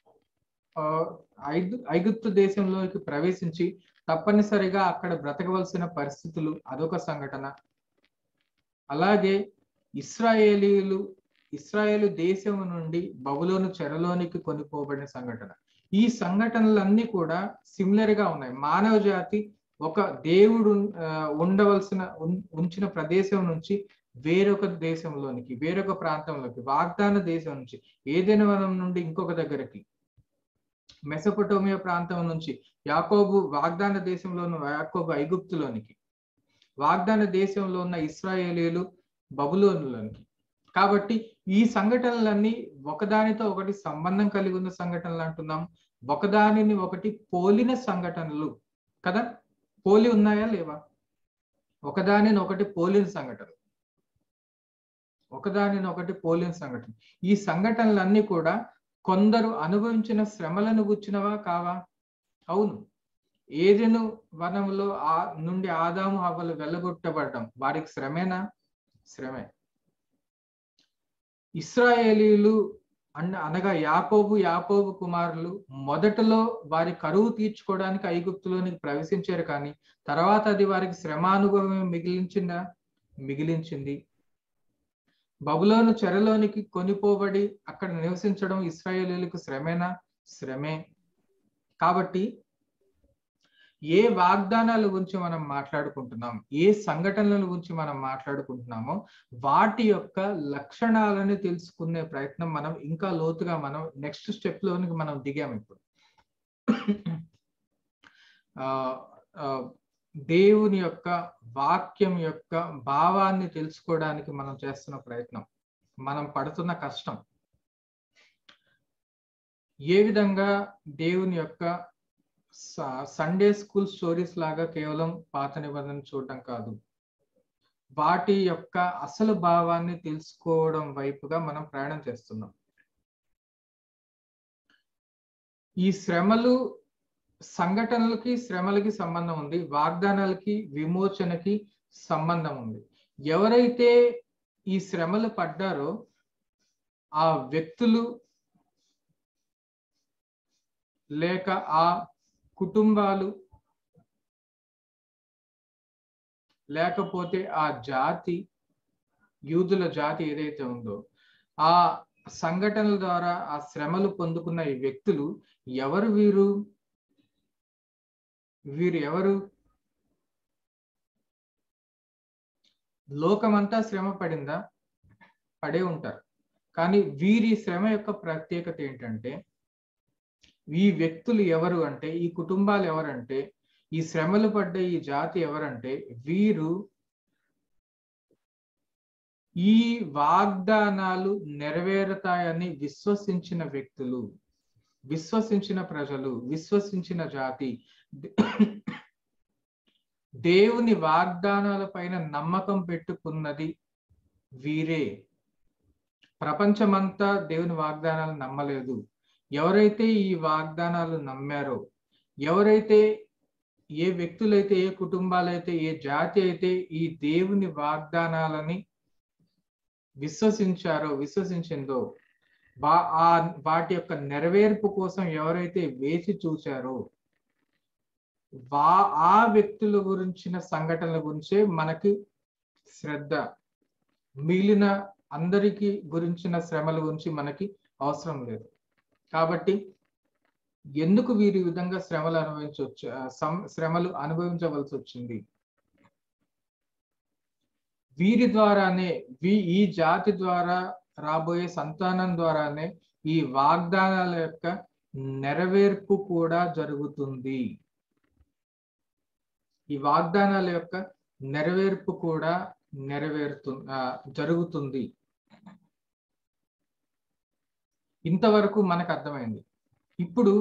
ఐగుప్తు దేశంలోకి ప్రవేశించి తప్పనిసరిగా అక్కడ బ్రతకవలసిన పరిస్థితులు అదొక సంఘటన అలాగే ఇస్రాయేలీలు ఇస్రాయేలు దేశం నుండి బబులోను చెరలోనికి కొనిపోబడిన సంఘటన ఈ సంఘటనలన్నీ కూడా సిమిలర్ గా ఉన్నాయి మానవ జాతి ఒక దేవుడు ఉండవలసిన ఉంచిన ప్రదేశం నుంచి వేరొక దేశంలోనికి వేరొక ప్రాంతంలోకి వాగ్దాన దేశం నుంచి ఏదైనా వనం నుండి ఇంకొక దగ్గరకి మెసపటోమియా ప్రాంతం నుంచి యాకోబు వాగ్దాన దేశంలో ఉన్న యాకోబు ఐగుప్తులోనికి వాగ్దాన దేశంలో ఉన్న ఇస్రాయేలీలు బబులోనులోనికి కాబట్టి ఈ సంఘటనలన్నీ ఒకదానితో ఒకటి సంబంధం కలిగి ఉన్న సంఘటనలు అంటున్నాం ఒకదానిని ఒకటి పోలిన సంఘటనలు కదా పోలి ఉన్నాయా లేవా ఒకదానిని ఒకటి పోలిన సంఘటనలు ఒకదానిని ఒకటి పోలిన సంఘటన ఈ సంఘటనలన్నీ కూడా కొందరు అనుభవించిన శ్రమలను గుచ్చినవా కావా అవును ఏదెను వనంలో ఆ నుండి ఆదాము హవ్వలు వెళ్ళగొట్టబడటం వారికి శ్రమేనా శ్రమే ఇస్రాయేలీలు అన్న అనగా యాకోబు యాకోబు కుమారులు మొదటలో వారి కరువు తీర్చుకోవడానికి ఐగుప్తులోనికి ప్రవేశించారు కానీ తర్వాత అది వారికి శ్రమానుభవం మిగిలించిందా మిగిలించింది బబులోను చెరలోనికి కొనిపోబడి అక్కడ నివసించడం ఇస్రాయేలీలకు శ్రమేనా శ్రమే కాబట్టి ఏ వాగ్దానాల గురించి మనం మాట్లాడుకుంటున్నాం ఏ సంఘటనల గురించి మనం మాట్లాడుకుంటున్నామో వాటి యొక్క లక్షణాలను తెలుసుకునే ప్రయత్నం మనం ఇంకా లోతుగా మనం నెక్స్ట్ స్టెప్ లోనికి మనం దిగాం ఇప్పుడు దేవుని యొక్క వాక్యం యొక్క భావాన్ని తెలుసుకోవడానికి మనం చేస్తున్న ప్రయత్నం మనం పడుతున్న కష్టం ఏ విధంగా దేవుని యొక్క సండే స్కూల్ స్టోరీస్ లాగా కేవలం పాత నిబంధన చూడటం కాదు వాటి యొక్క అసలు భావాన్ని తెలుసుకోవడం వైపుగా మనం ప్రయాణం చేస్తున్నాం ఈ శ్రమలు సంఘటనలకి శ్రమలకి సంబంధం ఉంది వాగ్దానాలకి విమోచనకి సంబంధం ఉంది ఎవరైతే ఈ శ్రమలు పడ్డారో ఆ వ్యక్తులు లేక ఆ కుటుంబాలు లేకపోతే ఆ జాతి యూదుల జాతి ఏదైతే ఉందో ఆ సంఘటనల ద్వారా ఆ శ్రమలు పొందుకున్న ఈ వ్యక్తులు ఎవరు వీరు వీరు ఎవరు లోకమంతా శ్రమ పడిందా పడే ఉంటారు కానీ వీరి శ్రమ యొక్క ప్రత్యేకత ఏంటంటే ఈ వ్యక్తులు ఎవరు అంటే ఈ కుటుంబాలు ఎవరంటే ఈ శ్రమలు పడ్డ ఈ జాతి ఎవరంటే వీరు ఈ వాగ్దానాలు నెరవేరుతాయని విశ్వసించిన వ్యక్తులు విశ్వసించిన ప్రజలు విశ్వసించిన జాతి దేవుని వాగ్దానాల పైన నమ్మకం పెట్టుకున్నది వీరే ప్రపంచమంతా దేవుని వాగ్దానాలు నమ్మలేదు ఎవరైతే ఈ వాగ్దానాలు నమ్మారో ఎవరైతే ఏ వ్యక్తులైతే ఏ కుటుంబాలైతే ఏ జాతి అయితే ఈ దేవుని వాగ్దానాలని విశ్వసించారో విశ్వసించిందో వా ఆ వాటి యొక్క నెరవేర్పు కోసం ఎవరైతే వేచి చూచారో వా ఆ వ్యక్తుల గురించిన సంఘటనల గురించే మనకి శ్రద్ధ మిగిలిన అందరికీ గురించిన శ్రమల గురించి మనకి అవసరం లేదు కాబట్టి ఎందుకు వీరి విధంగా శ్రమలు అనుభవించవచ్చు శ్రమలు అనుభవించవలసి వచ్చింది వీరి ద్వారానే వీ ఈ జాతి ద్వారా రాబోయే సంతానం ద్వారానే ఈ వాగ్దానాల యొక్క నెరవేర్పు కూడా జరుగుతుంది ఈ వాగ్దానాల యొక్క నెరవేర్పు కూడా నెరవేరుతు జరుగుతుంది ఇంతవరకు మనకు అర్థమైంది ఇప్పుడు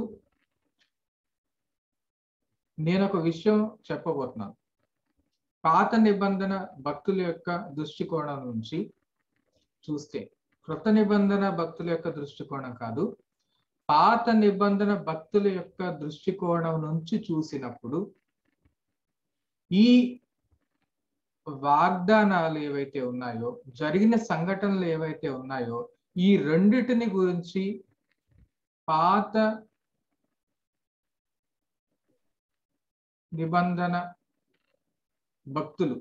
నేను ఒక విషయం చెప్పబోతున్నాను పాత నిబంధన భక్తుల యొక్క దృష్టికోణం నుంచి చూస్తే కృత నిబంధన భక్తుల యొక్క దృష్టికోణం కాదు పాత నిబంధన భక్తుల యొక్క దృష్టికోణం నుంచి చూసినప్పుడు ఈ వాగ్దానాలు ఏవైతే ఉన్నాయో జరిగిన సంఘటనలు ఏవైతే ఉన్నాయో ఈ రెండిటిని గురించి పాత నిబంధన భక్తులు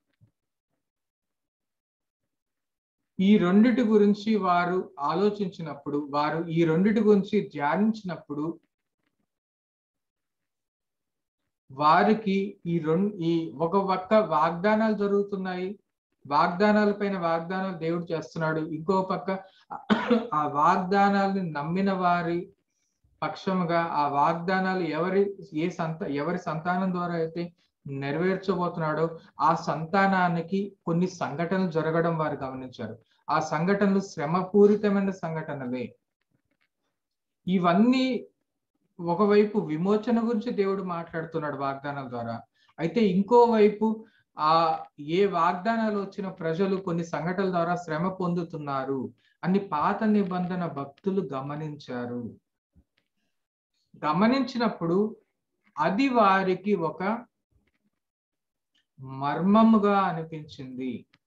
ఈ రెండిటి గురించి వారు ఆలోచించినప్పుడు వారు ఈ రెండిటి గురించి ధ్యానించినప్పుడు వారికి ఈ రెండు ఈ ఒక పక్క వాగ్దానాలు జరుగుతున్నాయి వాగ్దానాల పైన వాగ్దానాలు దేవుడు చేస్తున్నాడు ఇంకో పక్క ఆ వాగ్దానాలని నమ్మిన వారి పక్షముగా ఆ వాగ్దానాలు ఎవరి ఏ సంత ఎవరి సంతానం ద్వారా అయితే నెరవేర్చబోతున్నాడో ఆ సంతానానికి కొన్ని సంఘటనలు జరగడం వారు గమనించారు ఆ సంఘటనలు శ్రమపూరితమైన సంఘటనలే ఇవన్నీ ఒకవైపు విమోచన గురించి దేవుడు మాట్లాడుతున్నాడు వాగ్దానాల ద్వారా అయితే ఇంకోవైపు ఆ ఏ వాగ్దానాలు వచ్చిన ప్రజలు కొన్ని సంఘటనల ద్వారా శ్రమ పొందుతున్నారు అని పాత నిబంధన భక్తులు గమనించారు గమనించినప్పుడు అది వారికి ఒక మర్మముగా అనిపించింది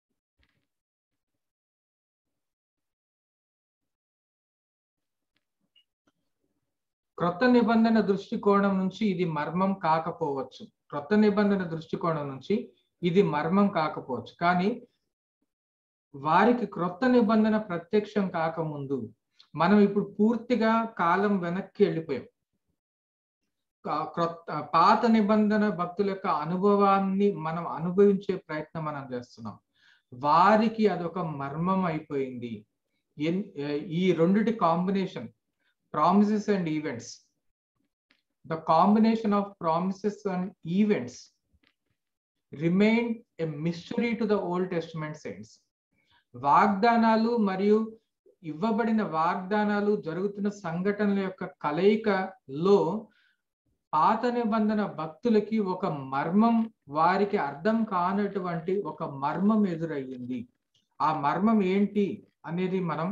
క్రొత్త నిబంధన దృష్టికోణం నుంచి ఇది మర్మం కాకపోవచ్చు క్రొత్త నిబంధన దృష్టికోణం నుంచి ఇది మర్మం కాకపోవచ్చు కానీ వారికి క్రొత్త నిబంధన ప్రత్యక్షం కాకముందు మనం ఇప్పుడు పూర్తిగా కాలం వెనక్కి వెళ్ళిపోయాం క్రొత్త పాత నిబంధన భక్తుల యొక్క అనుభవాన్ని మనం అనుభవించే ప్రయత్నం మనం చేస్తున్నాం వారికి అదొక మర్మం అయిపోయింది ఈ రెండిటి combination promises and events the combination of promises and events remain a mystery to the old testament saints వాగ్దానాలు మరియు ఇవ్వబడిన వాగ్దానాలు జరుగుతున్న సంఘటనల యొక్క కలయికలో పాత నిబంధన భక్తులకి ఒక మర్మం వారికి అర్థం కానటువంటి ఒక మర్మం ఎదురయ్యింది ఆ మర్మం ఏంటి అనేది మనం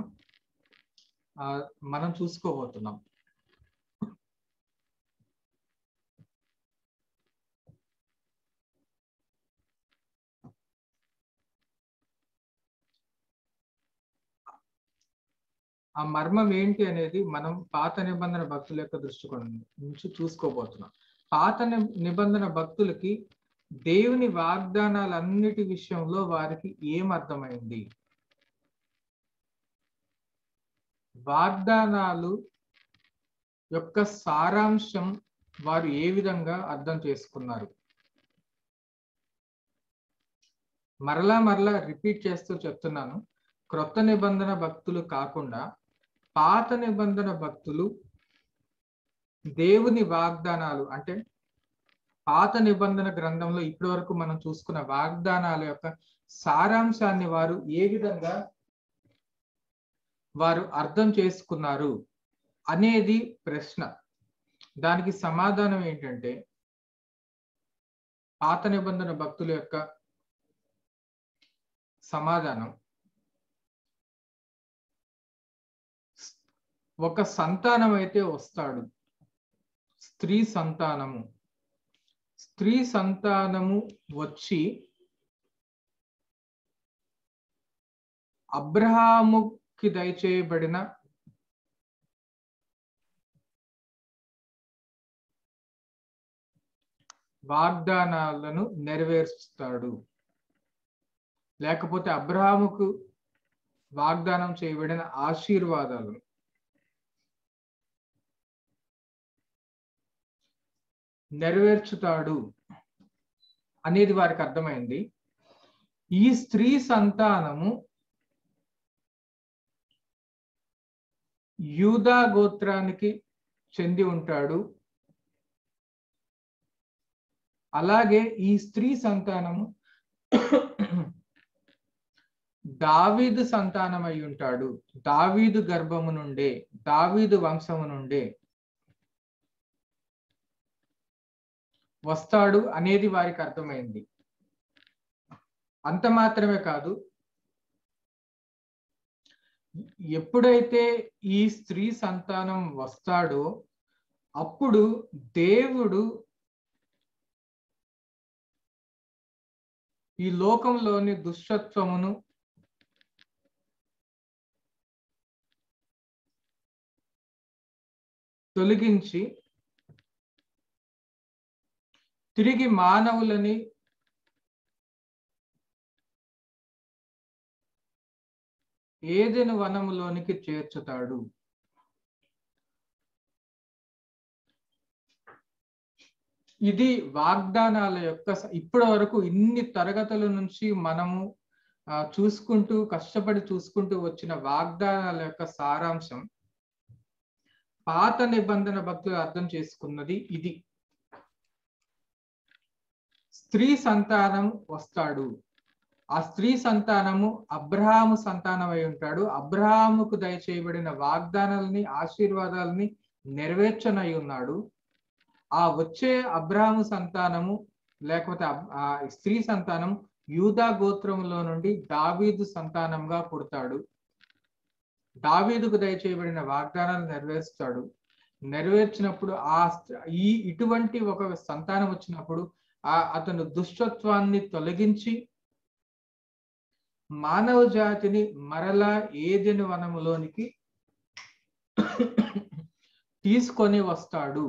మనం చూసుకోబోతున్నాం ఆ మర్మం ఏంటి అనేది మనం పాత నిబంధన భక్తుల యొక్క దృష్టికోణం నుంచి చూసుకోబోతున్నాం పాత నిబంధన భక్తులకి దేవుని వాగ్దానాలన్నిటి విషయంలో వారికి ఏం అర్థమైంది వాగ్దానాలు యొక్క సారాంశం వారు ఏ విధంగా అర్థం చేసుకున్నారు మరలా మరలా రిపీట్ చేస్తూ చెప్తున్నాను క్రొత్త నిబంధన భక్తులు కాకుండా పాత నిబంధన భక్తులు దేవుని వాగ్దానాలు అంటే పాత నిబంధన గ్రంథంలో ఇప్పటి వరకు మనం చూసుకున్న వాగ్దానాల యొక్క సారాంశాన్ని వారు ఏ విధంగా వారు అర్థం చేసుకున్నారు అనేది ప్రశ్న దానికి సమాధానం ఏంటంటే పాత నిబంధన భక్తుల యొక్క సమాధానం ఒక సంతానం అయితే వస్తాడు స్త్రీ సంతానము స్త్రీ సంతానము వచ్చి అబ్రహాముకి దయచేయబడిన వాగ్దానాలను నెరవేర్చుతాడు లేకపోతే అబ్రహాముకు వాగ్దానం చేయబడిన ఆశీర్వాదాలను నెరవేర్చుతాడు అనేది వారికి అర్థమైంది ఈ స్త్రీ సంతానము యూదా గోత్రానికి చెంది ఉంటాడు అలాగే ఈ స్త్రీ సంతానము దావీదు సంతానం అయి ఉంటాడు దావీదు గర్భము నుండే దావీదు వంశము నుండే వస్తాడు అనేది వారికి అర్థమైంది అంత మాత్రమే కాదు ఎప్పుడైతే ఈ స్త్రీ సంతానం వస్తాడో అప్పుడు దేవుడు ఈ లోకంలోని దుష్టత్వమును తొలగించి తిరిగి మానవులని ఏదెను వనములోనికి చేర్చుతాడు ఇది వాగ్దానాల యొక్క ఇప్పటి వరకు ఇన్ని తరగతుల నుంచి మనము చూసుకుంటూ కష్టపడి చూసుకుంటూ వచ్చిన వాగ్దానాల యొక్క సారాంశం పాత నిబంధన భక్తులు అర్థం చేసుకున్నది ఇది స్త్రీ సంతానం వస్తాడు ఆ స్త్రీ సంతానము అబ్రహాము సంతానం అయి ఉంటాడు అబ్రహాముకు దయచేయబడిన వాగ్దానాలని ఆశీర్వాదాలని నెరవేర్చనై ఉన్నాడు ఆ వచ్చే అబ్రహాము సంతానము లేకపోతే ఆ స్త్రీ సంతానం యూదా గోత్రములో నుండి దావీదు సంతానంగా పుడతాడు దావీదుకు దయచేయబడిన వాగ్దానాలు నెరవేరుస్తాడు నెరవేర్చినప్పుడు ఆ ఈ ఇటువంటి ఒక సంతానం వచ్చినప్పుడు ఆ అతను దుష్టత్వాన్ని తొలగించి మానవ జాతిని మరలా ఏదెను వనములోనికి తీసుకొని వస్తాడు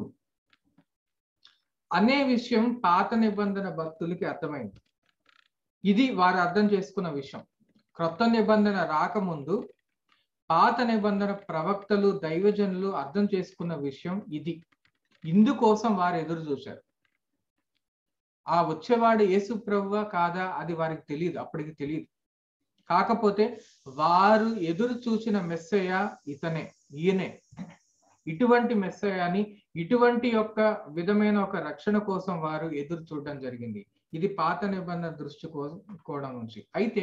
అనే విషయం పాత నిబంధన భక్తులకి అర్థమైంది ఇది వారు అర్థం చేసుకున్న విషయం క్రొత్త నిబంధన రాకముందు పాత నిబంధన ప్రవక్తలు దైవజనులు అర్థం చేసుకున్న విషయం ఇది ఇందుకోసం వారు ఎదురు చూశారు ఆ వచ్చేవాడు యేసు ప్రభువా కాదా అది వారికి తెలియదు అప్పటికి తెలియదు కాకపోతే వారు ఎదురు చూసిన మెస్సయ్య ఇతనే ఈయనే ఇటువంటి మెస్సయాని ఇటువంటి యొక్క విధమైన ఒక రక్షణ కోసం వారు ఎదురు చూడడం జరిగింది ఇది పాత నిబంధన దృష్టి కోవడం నుంచి అయితే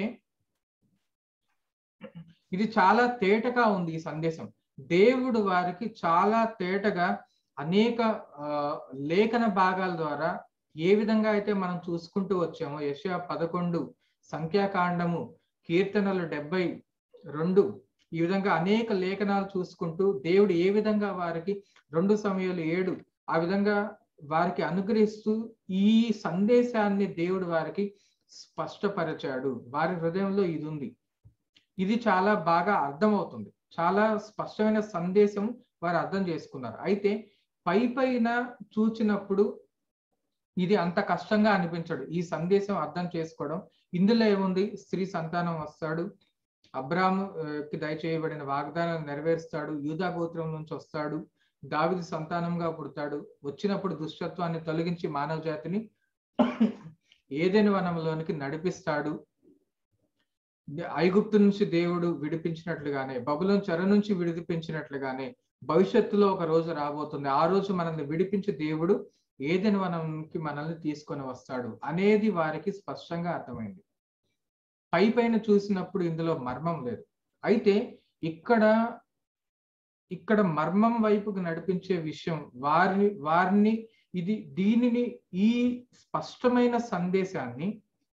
ఇది చాలా తేటగా ఉంది ఈ సందేశం దేవుడు వారికి చాలా తేటగా అనేక లేఖన భాగాల ద్వారా ఏ విధంగా అయితే మనం చూసుకుంటూ వచ్చామో యశ పదకొండు సంఖ్యాకాండము కీర్తనలు డెబ్బై రెండు ఈ విధంగా అనేక లేఖనాలు చూసుకుంటూ దేవుడు ఏ విధంగా వారికి రెండు సమయాలు ఏడు ఆ విధంగా వారికి అనుగ్రహిస్తూ ఈ సందేశాన్ని దేవుడు వారికి స్పష్టపరిచాడు వారి హృదయంలో ఇది ఉంది ఇది చాలా బాగా అర్థమవుతుంది చాలా స్పష్టమైన సందేశం వారు అర్థం చేసుకున్నారు అయితే పై పైన చూచినప్పుడు ఇది అంత కష్టంగా అనిపించడు ఈ సందేశం అర్థం చేసుకోవడం ఇందులో ఏముంది స్త్రీ సంతానం వస్తాడు అబ్రాముకి దయచేయబడిన వాగ్దానాన్ని నెరవేరుస్తాడు యూదా గోత్రం నుంచి వస్తాడు దావిది సంతానంగా పుడతాడు వచ్చినప్పుడు దుష్టత్వాన్ని తొలగించి మానవ జాతిని ఏదైనా వనంలోనికి నడిపిస్తాడు ఐగుప్తు నుంచి దేవుడు విడిపించినట్లుగానే బబులం చెర నుంచి విడిపించినట్లుగానే భవిష్యత్తులో ఒక రోజు రాబోతుంది ఆ రోజు మనల్ని విడిపించి దేవుడు ఏదైనా వనంకి మనల్ని తీసుకొని వస్తాడు అనేది వారికి స్పష్టంగా అర్థమైంది పై పైన చూసినప్పుడు ఇందులో మర్మం లేదు అయితే ఇక్కడ ఇక్కడ మర్మం వైపుకు నడిపించే విషయం వారిని వారిని ఇది దీనిని ఈ స్పష్టమైన సందేశాన్ని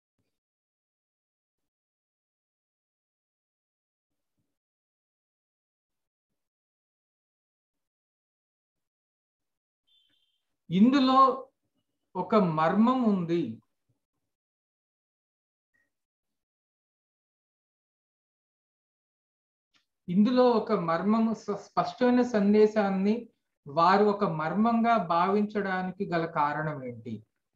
ఇందులో ఒక మర్మం ఉంది ఇందులో ఒక మర్మం స్పష్టమైన సందేశాన్ని వారు ఒక మర్మంగా భావించడానికి గల కారణం ఏంటి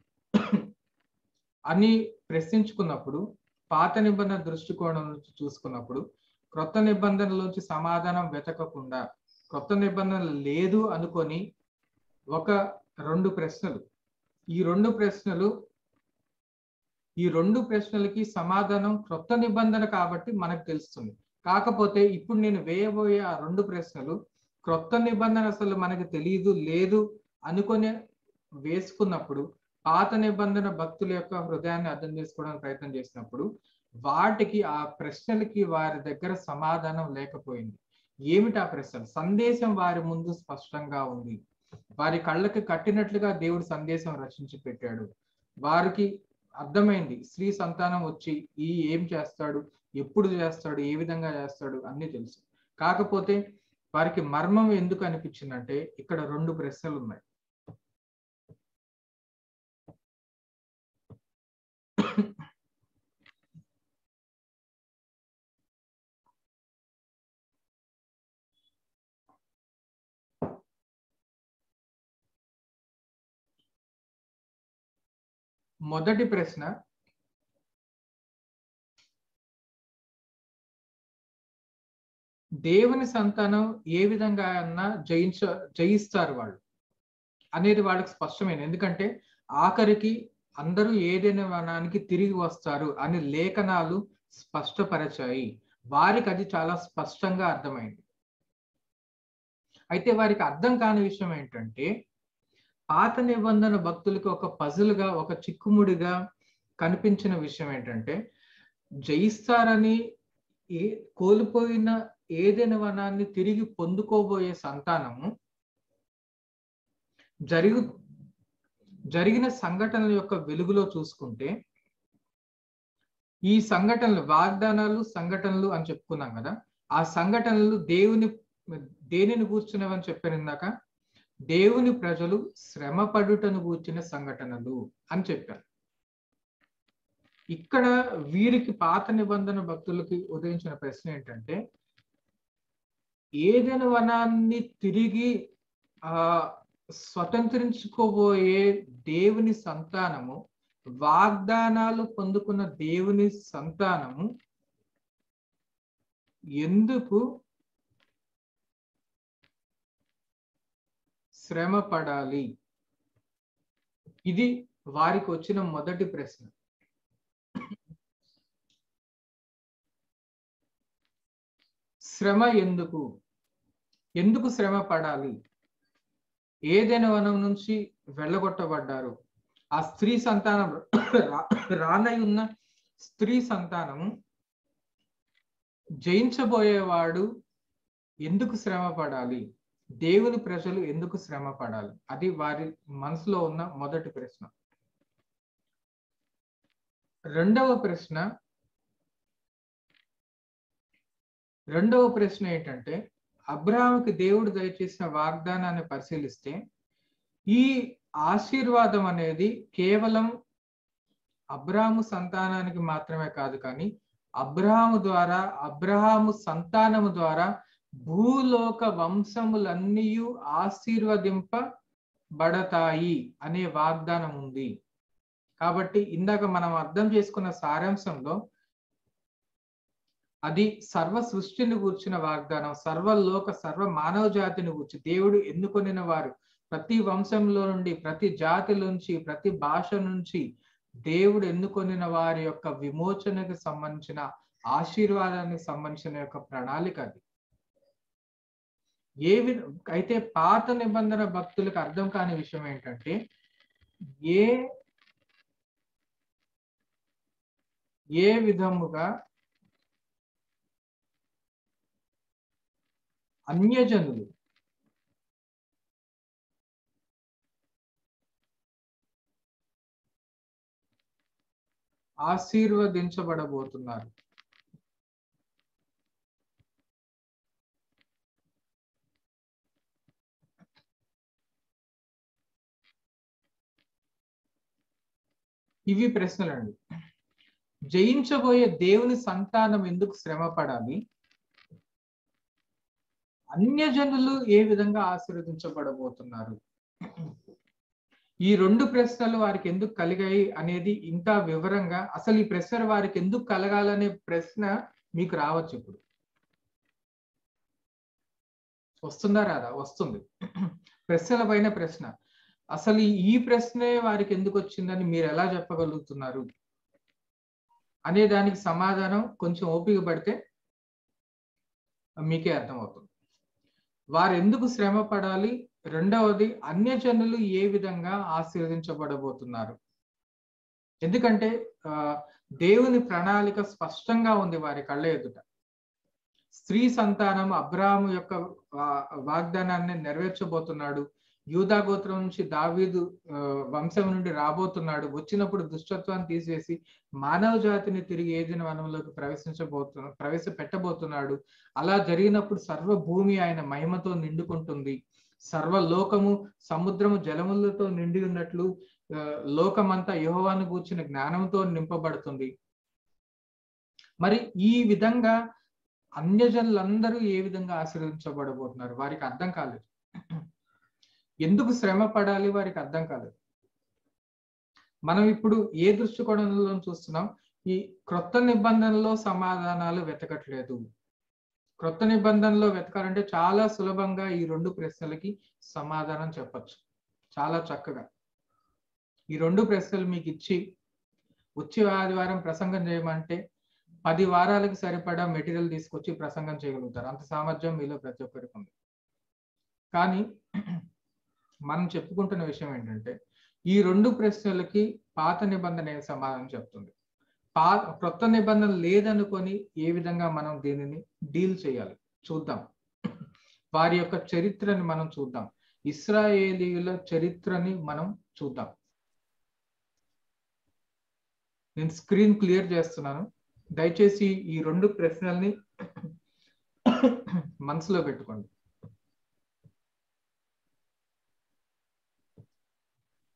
అని ప్రశ్నించుకున్నప్పుడు పాత నిబంధన దృష్టికోణం నుంచి చూసుకున్నప్పుడు క్రొత్త నిబంధనలోంచి సమాధానం వెతకకుండా క్రొత్త నిబంధన లేదు అనుకొని ఒక రెండు ప్రశ్నలు ఈ రెండు ప్రశ్నలు ఈ రెండు ప్రశ్నలకి సమాధానం క్రొత్త నిబంధన కాబట్టి మనకు తెలుస్తుంది కాకపోతే ఇప్పుడు నేను వేయబోయే ఆ రెండు ప్రశ్నలు క్రొత్త నిబంధన అసలు మనకు తెలియదు లేదు అనుకొని వేసుకున్నప్పుడు పాత నిబంధన భక్తుల యొక్క హృదయాన్ని అర్థం చేసుకోవడానికి ప్రయత్నం చేసినప్పుడు వాటికి ఆ ప్రశ్నలకి వారి దగ్గర సమాధానం లేకపోయింది ఏమిటి ఆ ప్రశ్నలు సందేశం వారి ముందు స్పష్టంగా ఉంది వారి కళ్ళకి కట్టినట్లుగా దేవుడు సందేశం రచించి పెట్టాడు వారికి అర్థమైంది స్త్రీ సంతానం వచ్చి ఈ ఏం చేస్తాడు ఎప్పుడు చేస్తాడు ఏ విధంగా చేస్తాడు అన్ని తెలుసు కాకపోతే వారికి మర్మం ఎందుకు అనిపించిందంటే ఇక్కడ రెండు ప్రశ్నలు ఉన్నాయి మొదటి ప్రశ్న దేవుని సంతానం ఏ విధంగా అన్నా జయించ జయిస్తారు వాళ్ళు అనేది వాళ్ళకి స్పష్టమైంది ఎందుకంటే ఆఖరికి అందరూ ఏదైనా వనానికి తిరిగి వస్తారు అని లేఖనాలు స్పష్టపరచాయి వారికి అది చాలా స్పష్టంగా అర్థమైంది అయితే వారికి అర్థం కాని విషయం ఏంటంటే పాత నిబంధన భక్తులకు ఒక పజులుగా ఒక చిక్కుముడిగా కనిపించిన విషయం ఏంటంటే జయిస్తారని ఏ కోల్పోయిన ఏదైనా వనాన్ని తిరిగి పొందుకోబోయే సంతానము జరిగు జరిగిన సంఘటనల యొక్క వెలుగులో చూసుకుంటే ఈ సంఘటనలు వాగ్దానాలు సంఘటనలు అని చెప్పుకున్నాం కదా ఆ సంఘటనలు దేవుని దేనిని కూర్చున్నవని చెప్పాను ఇందాక దేవుని ప్రజలు శ్రమ పడుటను కూర్చిన సంఘటనలు అని చెప్పారు ఇక్కడ వీరికి పాత నిబంధన భక్తులకి ఉదయించిన ప్రశ్న ఏంటంటే ఏదైనా వనాన్ని తిరిగి ఆ స్వతంత్రించుకోబోయే దేవుని సంతానము వాగ్దానాలు పొందుకున్న దేవుని సంతానము ఎందుకు శ్రమ పడాలి ఇది వారికి వచ్చిన మొదటి ప్రశ్న శ్రమ ఎందుకు ఎందుకు శ్రమ పడాలి ఏదైనా వనం నుంచి వెళ్ళగొట్టబడ్డారు ఆ స్త్రీ సంతానం రానై ఉన్న స్త్రీ సంతానము జయించబోయేవాడు ఎందుకు శ్రమ పడాలి దేవుని ప్రజలు ఎందుకు శ్రమ పడాలి అది వారి మనసులో ఉన్న మొదటి ప్రశ్న రెండవ ప్రశ్న రెండవ ప్రశ్న ఏంటంటే అబ్రాహాముకి దేవుడు దయచేసిన వాగ్దానాన్ని పరిశీలిస్తే ఈ ఆశీర్వాదం అనేది కేవలం అబ్రాహాము సంతానానికి మాత్రమే కాదు కానీ అబ్రహాము ద్వారా అబ్రహాము సంతానము ద్వారా భూలోక వంశములన్నీ ఆశీర్వదింపబడతాయి అనే వాగ్దానం ఉంది కాబట్టి ఇందాక మనం అర్థం చేసుకున్న సారాంశంలో అది సర్వ సృష్టిని కూర్చిన వాగ్దానం సర్వలోక సర్వ మానవ జాతిని కూర్చి దేవుడు ఎన్నుకొనిన వారు ప్రతి వంశంలో నుండి ప్రతి జాతి నుంచి ప్రతి భాష నుంచి దేవుడు ఎన్నుకొనిన వారి యొక్క విమోచనకు సంబంధించిన ఆశీర్వాదానికి సంబంధించిన యొక్క ప్రణాళిక అది ఏ వి అయితే పాత నిబంధన భక్తులకు అర్థం కాని విషయం ఏంటంటే ఏ ఏ విధముగా అన్యజనులు ఆశీర్వదించబడబోతున్నారు ఇవి ప్రశ్నలండి జయించబోయే దేవుని సంతానం ఎందుకు శ్రమ పడాలి అన్యజనులు ఏ విధంగా ఆశీర్వదించబడబోతున్నారు ఈ రెండు ప్రశ్నలు వారికి ఎందుకు కలిగాయి అనేది ఇంకా వివరంగా అసలు ఈ ప్రశ్న వారికి ఎందుకు కలగాలనే ప్రశ్న మీకు రావచ్చు ఇప్పుడు వస్తుందా రాదా వస్తుంది ప్రశ్నల పైన ప్రశ్న అసలు ఈ ప్రశ్నే వారికి ఎందుకు వచ్చిందని మీరు ఎలా చెప్పగలుగుతున్నారు అనే దానికి సమాధానం కొంచెం ఓపిక పడితే మీకే అర్థమవుతుంది వారు ఎందుకు శ్రమ పడాలి రెండవది అన్యజనులు ఏ విధంగా ఆశీర్వదించబడబోతున్నారు ఎందుకంటే ఆ దేవుని ప్రణాళిక స్పష్టంగా ఉంది వారి కళ్ళ ఎదుట స్త్రీ సంతానం అబ్రాహము యొక్క వాగ్దానాన్ని నెరవేర్చబోతున్నాడు యూదా గోత్రం నుంచి దావీదు వంశం నుండి రాబోతున్నాడు వచ్చినప్పుడు దుష్టత్వాన్ని తీసేసి మానవ జాతిని తిరిగి ఏదిన వనంలోకి ప్రవేశించబోతున్నా ప్రవేశపెట్టబోతున్నాడు అలా జరిగినప్పుడు సర్వ భూమి ఆయన మహిమతో నిండుకుంటుంది సర్వలోకము సముద్రము జలములతో నిండి ఉన్నట్లు లోకమంతా యోహవాను కూర్చిన జ్ఞానంతో నింపబడుతుంది మరి ఈ విధంగా అన్యజనులందరూ ఏ విధంగా ఆశీర్వదించబడబోతున్నారు వారికి అర్థం కాలేదు ఎందుకు శ్రమ పడాలి వారికి అర్థం కాలేదు మనం ఇప్పుడు ఏ దృష్టికోణంలో చూస్తున్నాం ఈ క్రొత్త నిబంధనలో సమాధానాలు వెతకట్లేదు క్రొత్త నిబంధనలో వెతకాలంటే చాలా సులభంగా ఈ రెండు ప్రశ్నలకి సమాధానం చెప్పచ్చు చాలా చక్కగా ఈ రెండు ప్రశ్నలు మీకు ఇచ్చి వచ్చే ఆదివారం ప్రసంగం చేయమంటే పది వారాలకు సరిపడా మెటీరియల్ తీసుకొచ్చి ప్రసంగం చేయగలుగుతారు అంత సామర్థ్యం మీలో ప్రతి ఒక్కరికి ఉంది కానీ మనం చెప్పుకుంటున్న విషయం ఏంటంటే ఈ రెండు ప్రశ్నలకి పాత నిబంధన ఏం సమాధానం చెప్తుంది పా క్రొత్త నిబంధన లేదనుకొని ఏ విధంగా మనం దీనిని డీల్ చేయాలి చూద్దాం వారి యొక్క చరిత్రని మనం చూద్దాం ఇస్రాయేలీల చరిత్రని మనం చూద్దాం నేను స్క్రీన్ క్లియర్ చేస్తున్నాను దయచేసి ఈ రెండు ప్రశ్నల్ని మనసులో పెట్టుకోండి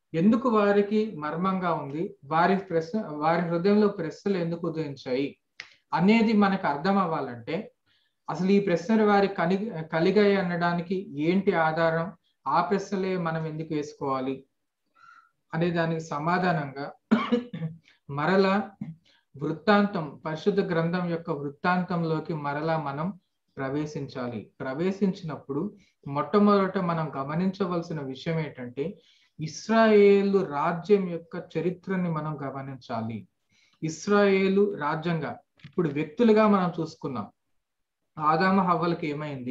ఎందుకు వారికి మర్మంగా ఉంది వారి ప్రశ్న వారి హృదయంలో ప్రశ్నలు ఎందుకు ఉదయించాయి అనేది మనకు అర్థం అవ్వాలంటే అసలు ఈ ప్రశ్నలు వారి కలి కలిగాయి అనడానికి ఏంటి ఆధారం ఆ ప్రశ్నలే మనం ఎందుకు వేసుకోవాలి అనే దానికి సమాధానంగా మరలా వృత్తాంతం పరిశుద్ధ గ్రంథం యొక్క వృత్తాంతంలోకి మరలా మనం ప్రవేశించాలి ప్రవేశించినప్పుడు మొట్టమొదట మనం గమనించవలసిన విషయం ఏంటంటే ఇస్రాయేలు రాజ్యం యొక్క చరిత్రని మనం గమనించాలి ఇస్రాయేలు రాజ్యంగా ఇప్పుడు వ్యక్తులుగా మనం చూసుకున్నాం ఆదామ హవ్వలకి ఏమైంది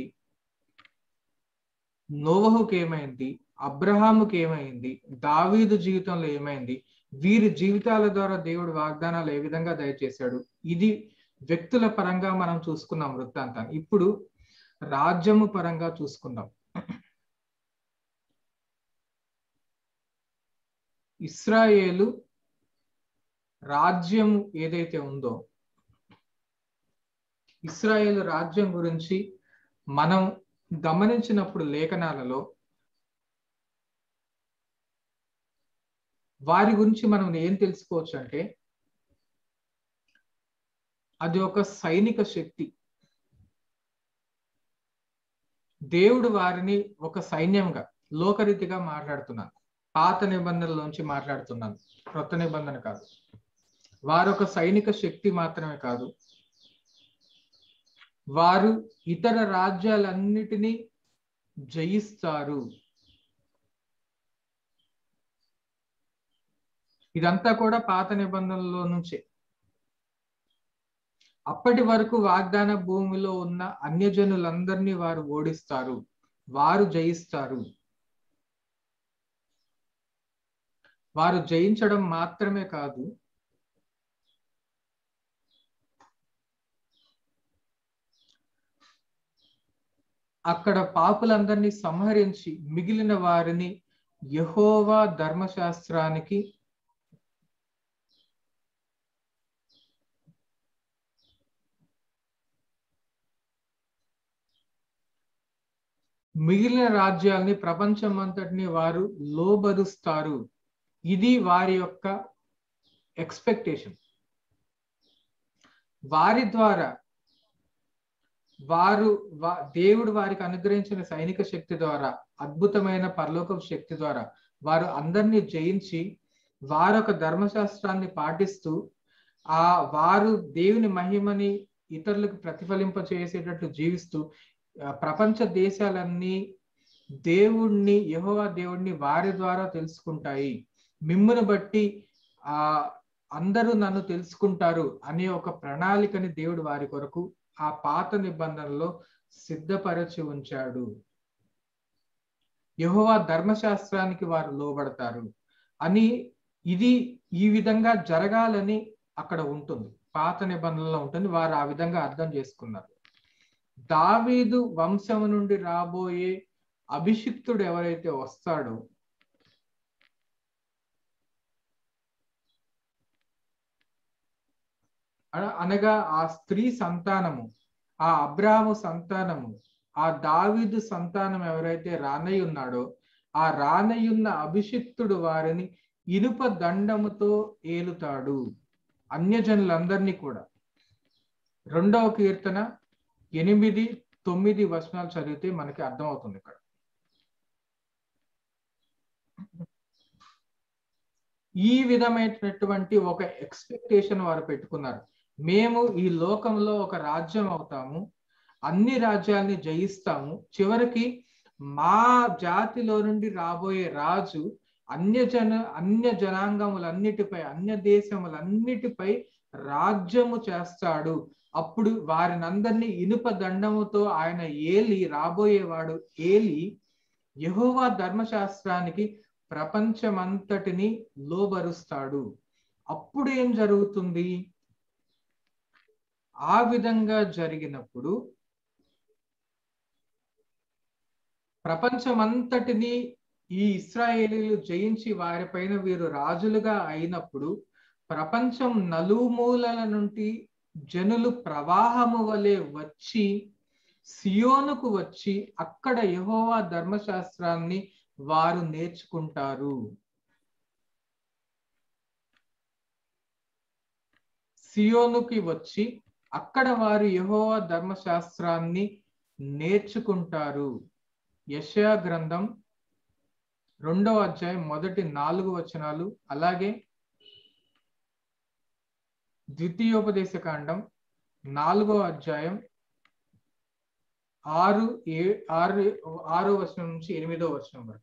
నోవహుకి ఏమైంది అబ్రహాముకి ఏమైంది దావీదు జీవితంలో ఏమైంది వీరి జీవితాల ద్వారా దేవుడు వాగ్దానాలు ఏ విధంగా దయచేశాడు ఇది వ్యక్తుల పరంగా మనం చూసుకున్నాం వృత్తాంతాన్ని ఇప్పుడు రాజ్యము పరంగా చూసుకుందాం ఇస్రాయేలు రాజ్యం ఏదైతే ఉందో ఇస్రాయేల్ రాజ్యం గురించి మనం గమనించినప్పుడు లేఖనాలలో వారి గురించి మనం ఏం తెలుసుకోవచ్చు అంటే అది ఒక సైనిక శక్తి దేవుడు వారిని ఒక సైన్యంగా లోకరీతిగా మాట్లాడుతున్నాను పాత నిబంధనలోంచి మాట్లాడుతున్నాను క్రొత్త నిబంధన కాదు వారు ఒక సైనిక శక్తి మాత్రమే కాదు వారు ఇతర రాజ్యాలన్నిటినీ జయిస్తారు ఇదంతా కూడా పాత నిబంధనలో నుంచే అప్పటి వరకు వాగ్దాన భూమిలో ఉన్న అన్యజనులందరినీ వారు ఓడిస్తారు వారు జయిస్తారు వారు జయించడం మాత్రమే కాదు అక్కడ పాపులందరినీ సంహరించి మిగిలిన వారిని యహోవా ధర్మశాస్త్రానికి మిగిలిన రాజ్యాల్ని ప్రపంచం అంతటిని వారు లోబరుస్తారు ఇది వారి యొక్క ఎక్స్పెక్టేషన్ వారి ద్వారా వారు దేవుడు వారికి అనుగ్రహించిన సైనిక శక్తి ద్వారా అద్భుతమైన పరలోక శక్తి ద్వారా వారు అందరినీ జయించి వారు ఒక ధర్మశాస్త్రాన్ని పాటిస్తూ ఆ వారు దేవుని మహిమని ఇతరులకు ప్రతిఫలింప చేసేటట్లు జీవిస్తూ ప్రపంచ దేశాలన్నీ దేవుణ్ణి యహోవా దేవుణ్ణి వారి ద్వారా తెలుసుకుంటాయి మిమ్మును బట్టి ఆ అందరూ నన్ను తెలుసుకుంటారు అనే ఒక ప్రణాళికని దేవుడు వారి కొరకు ఆ పాత నిబంధనలో సిద్ధపరచి ఉంచాడు యహోవా ధర్మశాస్త్రానికి వారు లోబడతారు అని ఇది ఈ విధంగా జరగాలని అక్కడ ఉంటుంది పాత నిబంధనలో ఉంటుంది వారు ఆ విధంగా అర్థం చేసుకున్నారు దావీదు వంశం నుండి రాబోయే అభిషిక్తుడు ఎవరైతే వస్తాడో అనగా ఆ స్త్రీ సంతానము ఆ అబ్రాహము సంతానము ఆ దావీదు సంతానం ఎవరైతే రానయ్య ఉన్నాడో ఆ రానయ్యున్న అభిషిక్తుడు వారిని ఇనుప దండముతో ఏలుతాడు అన్యజనులందరినీ కూడా రెండవ కీర్తన ఎనిమిది తొమ్మిది వచనాలు చదివితే మనకి అర్థమవుతుంది ఇక్కడ ఈ విధమైనటువంటి ఒక ఎక్స్పెక్టేషన్ వారు పెట్టుకున్నారు మేము ఈ లోకంలో ఒక రాజ్యం అవుతాము అన్ని రాజ్యాల్ని జయిస్తాము చివరికి మా జాతిలో నుండి రాబోయే రాజు అన్య జన అన్య జనాంగములన్నిటిపై అన్య దేశములన్నిటిపై రాజ్యము చేస్తాడు అప్పుడు వారినందరినీ ఇనుప దండముతో ఆయన ఏలి రాబోయేవాడు ఏలి యహోవా ధర్మశాస్త్రానికి ప్రపంచమంతటిని లోబరుస్తాడు అప్పుడు ఏం జరుగుతుంది ఆ విధంగా జరిగినప్పుడు ప్రపంచమంతటిని ఈ ఇస్రాయేలీలు జయించి వారిపైన వీరు రాజులుగా అయినప్పుడు ప్రపంచం నలుమూలల నుండి జనులు ప్రవాహము వలె వచ్చి సియోనుకు వచ్చి అక్కడ యహోవా ధర్మశాస్త్రాన్ని వారు నేర్చుకుంటారు సియోనుకి వచ్చి అక్కడ వారు యెహోవా ధర్మశాస్త్రాన్ని నేర్చుకుంటారు యెషయా గ్రంథం రెండవ అధ్యాయం మొదటి నాలుగు వచనాలు అలాగే ద్వితీయోపదేశ కాండం నాలుగో అధ్యాయం ఆరు ఏ ఆరు ఆరో వచనం నుంచి ఎనిమిదో వచనం వరకు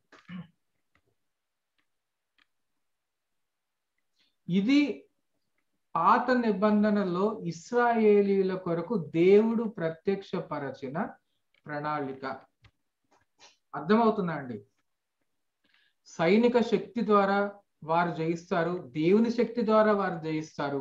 ఇది పాత నిబంధనలో ఇస్రాయేలీల కొరకు దేవుడు ప్రత్యక్షపరచిన ప్రణాళిక అర్థమవుతుందా అండి సైనిక శక్తి ద్వారా వారు జయిస్తారు దేవుని శక్తి ద్వారా వారు జయిస్తారు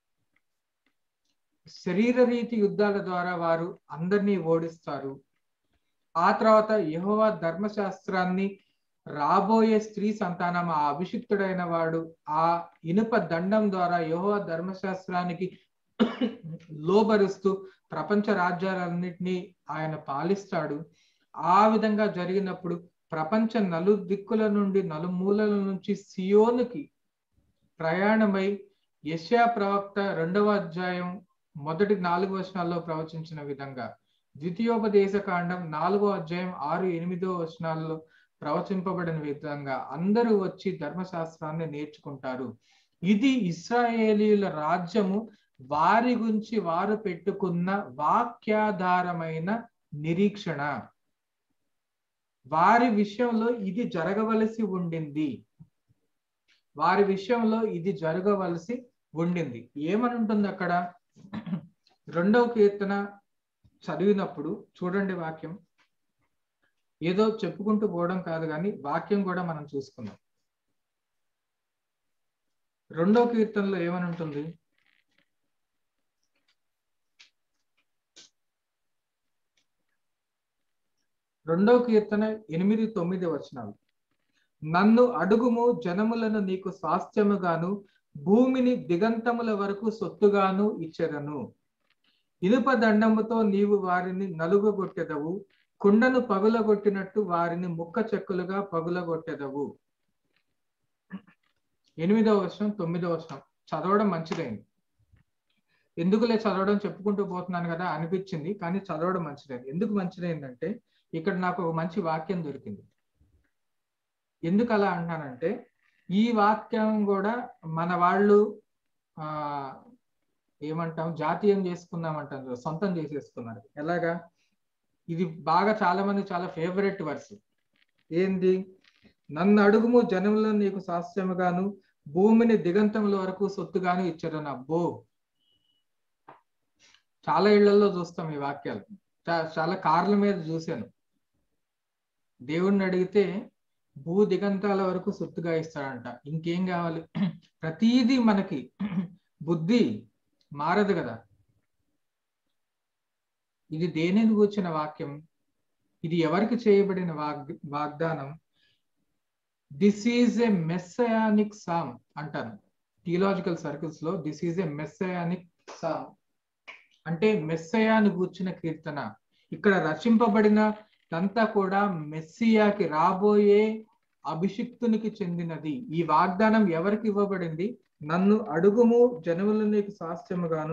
శరీర రీతి యుద్ధాల ద్వారా వారు అందరినీ ఓడిస్తారు ఆ తర్వాత యహోవా ధర్మశాస్త్రాన్ని రాబోయే స్త్రీ సంతానం ఆ అభిషిక్తుడైన వాడు ఆ ఇనుప దండం ద్వారా యహోవా ధర్మశాస్త్రానికి లోబరుస్తూ ప్రపంచ రాజ్యాలన్నింటినీ ఆయన పాలిస్తాడు ఆ విధంగా జరిగినప్పుడు ప్రపంచ నలు దిక్కుల నుండి నలుమూలల నుంచి సియోనుకి ప్రయాణమై యశ్యా ప్రవక్త రెండవ అధ్యాయం మొదటి నాలుగు వచనాల్లో ప్రవచించిన విధంగా ద్వితీయోపదేశ కాండం నాలుగో అధ్యాయం ఆరు ఎనిమిదో వచనాల్లో ప్రవచింపబడిన విధంగా అందరూ వచ్చి ధర్మశాస్త్రాన్ని నేర్చుకుంటారు ఇది ఇస్రాయేలీల రాజ్యము వారి గురించి వారు పెట్టుకున్న వాక్యాధారమైన నిరీక్షణ వారి విషయంలో ఇది జరగవలసి ఉండింది వారి విషయంలో ఇది జరగవలసి ఉండింది ఏమని ఉంటుంది అక్కడ రెండవ కీర్తన చదివినప్పుడు చూడండి వాక్యం ఏదో చెప్పుకుంటూ పోవడం కాదు కానీ వాక్యం కూడా మనం చూసుకుందాం రెండవ కీర్తనలో ఏమని ఉంటుంది రెండవ కీర్తన ఎనిమిది తొమ్మిది వచనాలు నన్ను అడుగుము జనములను నీకు స్వాస్థ్యముగాను భూమిని దిగంతముల వరకు సొత్తుగాను ఇచ్చెదను ఇనుప దండముతో నీవు వారిని నలుగగొట్టెదవు కుండను పగులగొట్టినట్టు వారిని ముక్క చెక్కులుగా పగులగొట్టెదవు ఎనిమిదవ వర్షం తొమ్మిదవ వర్షం చదవడం మంచిదైంది ఎందుకులే చదవడం చెప్పుకుంటూ పోతున్నాను కదా అనిపించింది కానీ చదవడం మంచిదైంది ఎందుకు మంచిదైందంటే ఇక్కడ నాకు ఒక మంచి వాక్యం దొరికింది ఎందుకు అలా అంటున్నానంటే ఈ వాక్యం కూడా మన వాళ్ళు ఆ ఏమంటాం జాతీయం చేసుకుందామంటారు సొంతం చేసేసుకున్నారు ఎలాగా ఇది బాగా చాలా మంది చాలా ఫేవరెట్ వర్స్ ఏంది నన్ను అడుగుము జనములో నీకు సాస్యముగాను భూమిని దిగంతముల వరకు సొత్తుగాను ఇచ్చారు అబ్బో చాలా ఇళ్లలో చూస్తాం ఈ వాక్యాలు చాలా కార్ల మీద చూశాను దేవుణ్ణి అడిగితే భూ దిగంతాల వరకు సొత్తుగా ఇస్తాడంట ఇంకేం కావాలి ప్రతీది మనకి బుద్ధి మారదు కదా ఇది దేనిని కూర్చిన వాక్యం ఇది ఎవరికి చేయబడిన వాగ్ వాగ్దానం this is a messianic psalm అంటారు థియలాజికల్ సర్కిల్స్ లో this is a messianic psalm అంటే మెస్సయాని కూర్చిన కీర్తన ఇక్కడ రచింపబడిన అంతా కూడా మెస్సియాకి రాబోయే అభిషిక్తునికి చెందినది ఈ వాగ్దానం ఎవరికి ఇవ్వబడింది నన్ను అడుగుము జనములు నీకు సాస్యముగాను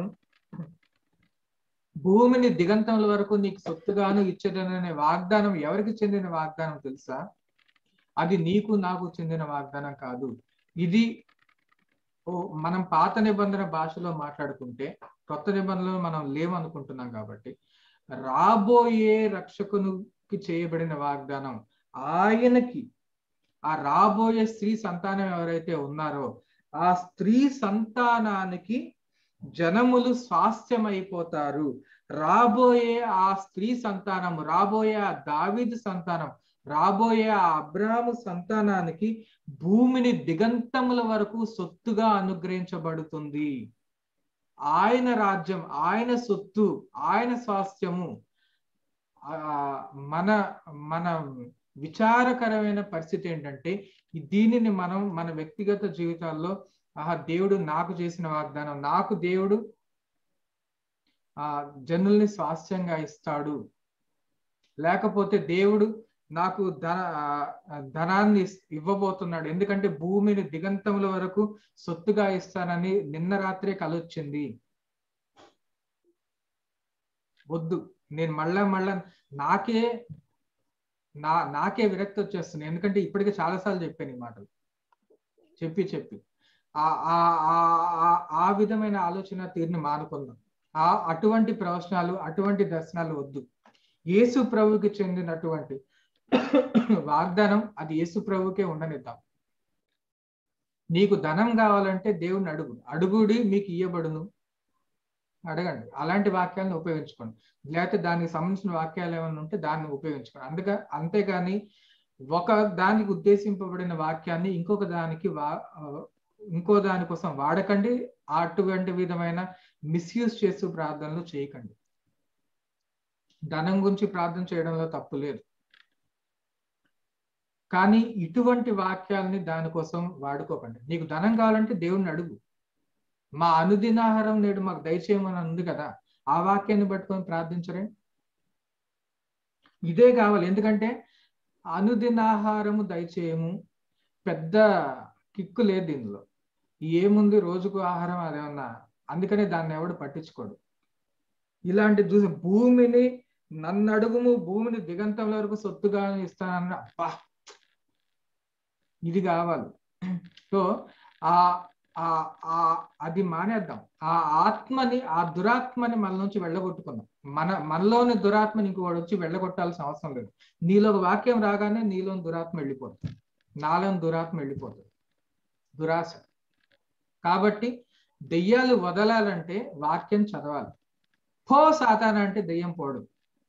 భూమిని దిగంతముల వరకు నీకు సొత్తుగాను ఇచ్చదననే వాగ్దానం ఎవరికి చెందిన వాగ్దానం తెలుసా అది నీకు నాకు చెందిన వాగ్దానం కాదు ఇది ఓ మనం పాత నిబంధన భాషలో మాట్లాడుకుంటే కొత్త నిబంధనలు మనం లేవనుకుంటున్నాం కాబట్టి రాబోయే రక్షకునికి చేయబడిన వాగ్దానం ఆయనకి ఆ రాబోయే స్త్రీ సంతానం ఎవరైతే ఉన్నారో ఆ స్త్రీ సంతానానికి జనములు స్వాస్థ్యమైపోతారు రాబోయే ఆ స్త్రీ సంతానం రాబోయే ఆ దావిదు సంతానం రాబోయే ఆ అబ్రాహము సంతానానికి భూమిని దిగంతముల వరకు సొత్తుగా అనుగ్రహించబడుతుంది ఆయన రాజ్యం ఆయన సొత్తు ఆయన స్వాస్థ్యము మన మన విచారకరమైన పరిస్థితి ఏంటంటే దీనిని మనం మన వ్యక్తిగత జీవితాల్లో ఆహా దేవుడు నాకు చేసిన వాగ్దానం నాకు దేవుడు ఆ జనుల్ని స్వాస్థ్యంగా ఇస్తాడు లేకపోతే దేవుడు నాకు ధన ధనాన్ని ఇవ్వబోతున్నాడు ఎందుకంటే భూమిని దిగంతముల వరకు సొత్తుగా ఇస్తానని నిన్న రాత్రే కలొచ్చింది వద్దు నేను మళ్ళా మళ్ళా నాకే నా నాకే విరక్తి వచ్చేస్తుంది ఎందుకంటే ఇప్పటికే చాలాసార్లు చెప్పాను ఈ మాటలు చెప్పి చెప్పి ఆ ఆ ఆ- ఆ విధమైన ఆలోచన తీరుని మానుకుందాం ఆ అటువంటి ప్రవచనాలు అటువంటి దర్శనాలు వద్దు యేసు ప్రభువుకి చెందినటువంటి వాగ్దానం అది యేసు ప్రభుకే ఉండనిద్దాం నీకు ధనం కావాలంటే దేవుని అడుగు అడుగుడి మీకు ఇయ్యబడును అడగండి అలాంటి వాక్యాలను ఉపయోగించుకోండి లేకపోతే దానికి సంబంధించిన వాక్యాలు ఏమైనా ఉంటే దాన్ని ఉపయోగించుకోండి అందుక అంతేగాని ఒక దానికి ఉద్దేశింపబడిన వాక్యాన్ని ఇంకొక దానికి వా ఆ, ఇంకో దానికోసం వాడకండి అటువంటి విధమైన మిస్యూజ్ చేస్తూ ప్రార్థనలు చేయకండి ధనం గురించి ప్రార్థన చేయడంలో తప్పు లేదు కానీ ఇటువంటి వాక్యాలని దానికోసం వాడుకోకండి నీకు ధనం కావాలంటే దేవుణ్ణి అడుగు మా అనుదినాహారం నేడు మాకు దయచేయమని ఉంది కదా ఆ వాక్యాన్ని పట్టుకొని ప్రార్థించరే ఇదే కావాలి ఎందుకంటే అనుదినాహారము దయచేయము పెద్ద కిక్కు లేదు దీనిలో ఏముంది రోజుకు ఆహారం అదేమన్నా అందుకనే దాన్ని ఎవడు పట్టించుకోడు ఇలాంటి చూసి భూమిని నన్ను అడుగుము భూమిని దిగంతం వరకు సొత్తుగా ఇస్తానన్న అబ్బా ఇది కావాలి సో ఆ ఆ ఆ అది మానేద్దాం ఆ ఆత్మని ఆ దురాత్మని మన నుంచి వెళ్ళగొట్టుకుందాం మన మనలోని దురాత్మని ఇంకోటి వచ్చి వెళ్ళగొట్టాల్సిన అవసరం లేదు నీలో ఒక వాక్యం రాగానే నీలోని దురాత్మ వెళ్ళిపోతుంది నాలోని దురాత్మ వెళ్ళిపోతుంది దురాశ కాబట్టి దెయ్యాలు వదలాలంటే వాక్యం చదవాలి పో సాతాన అంటే దెయ్యం పోడు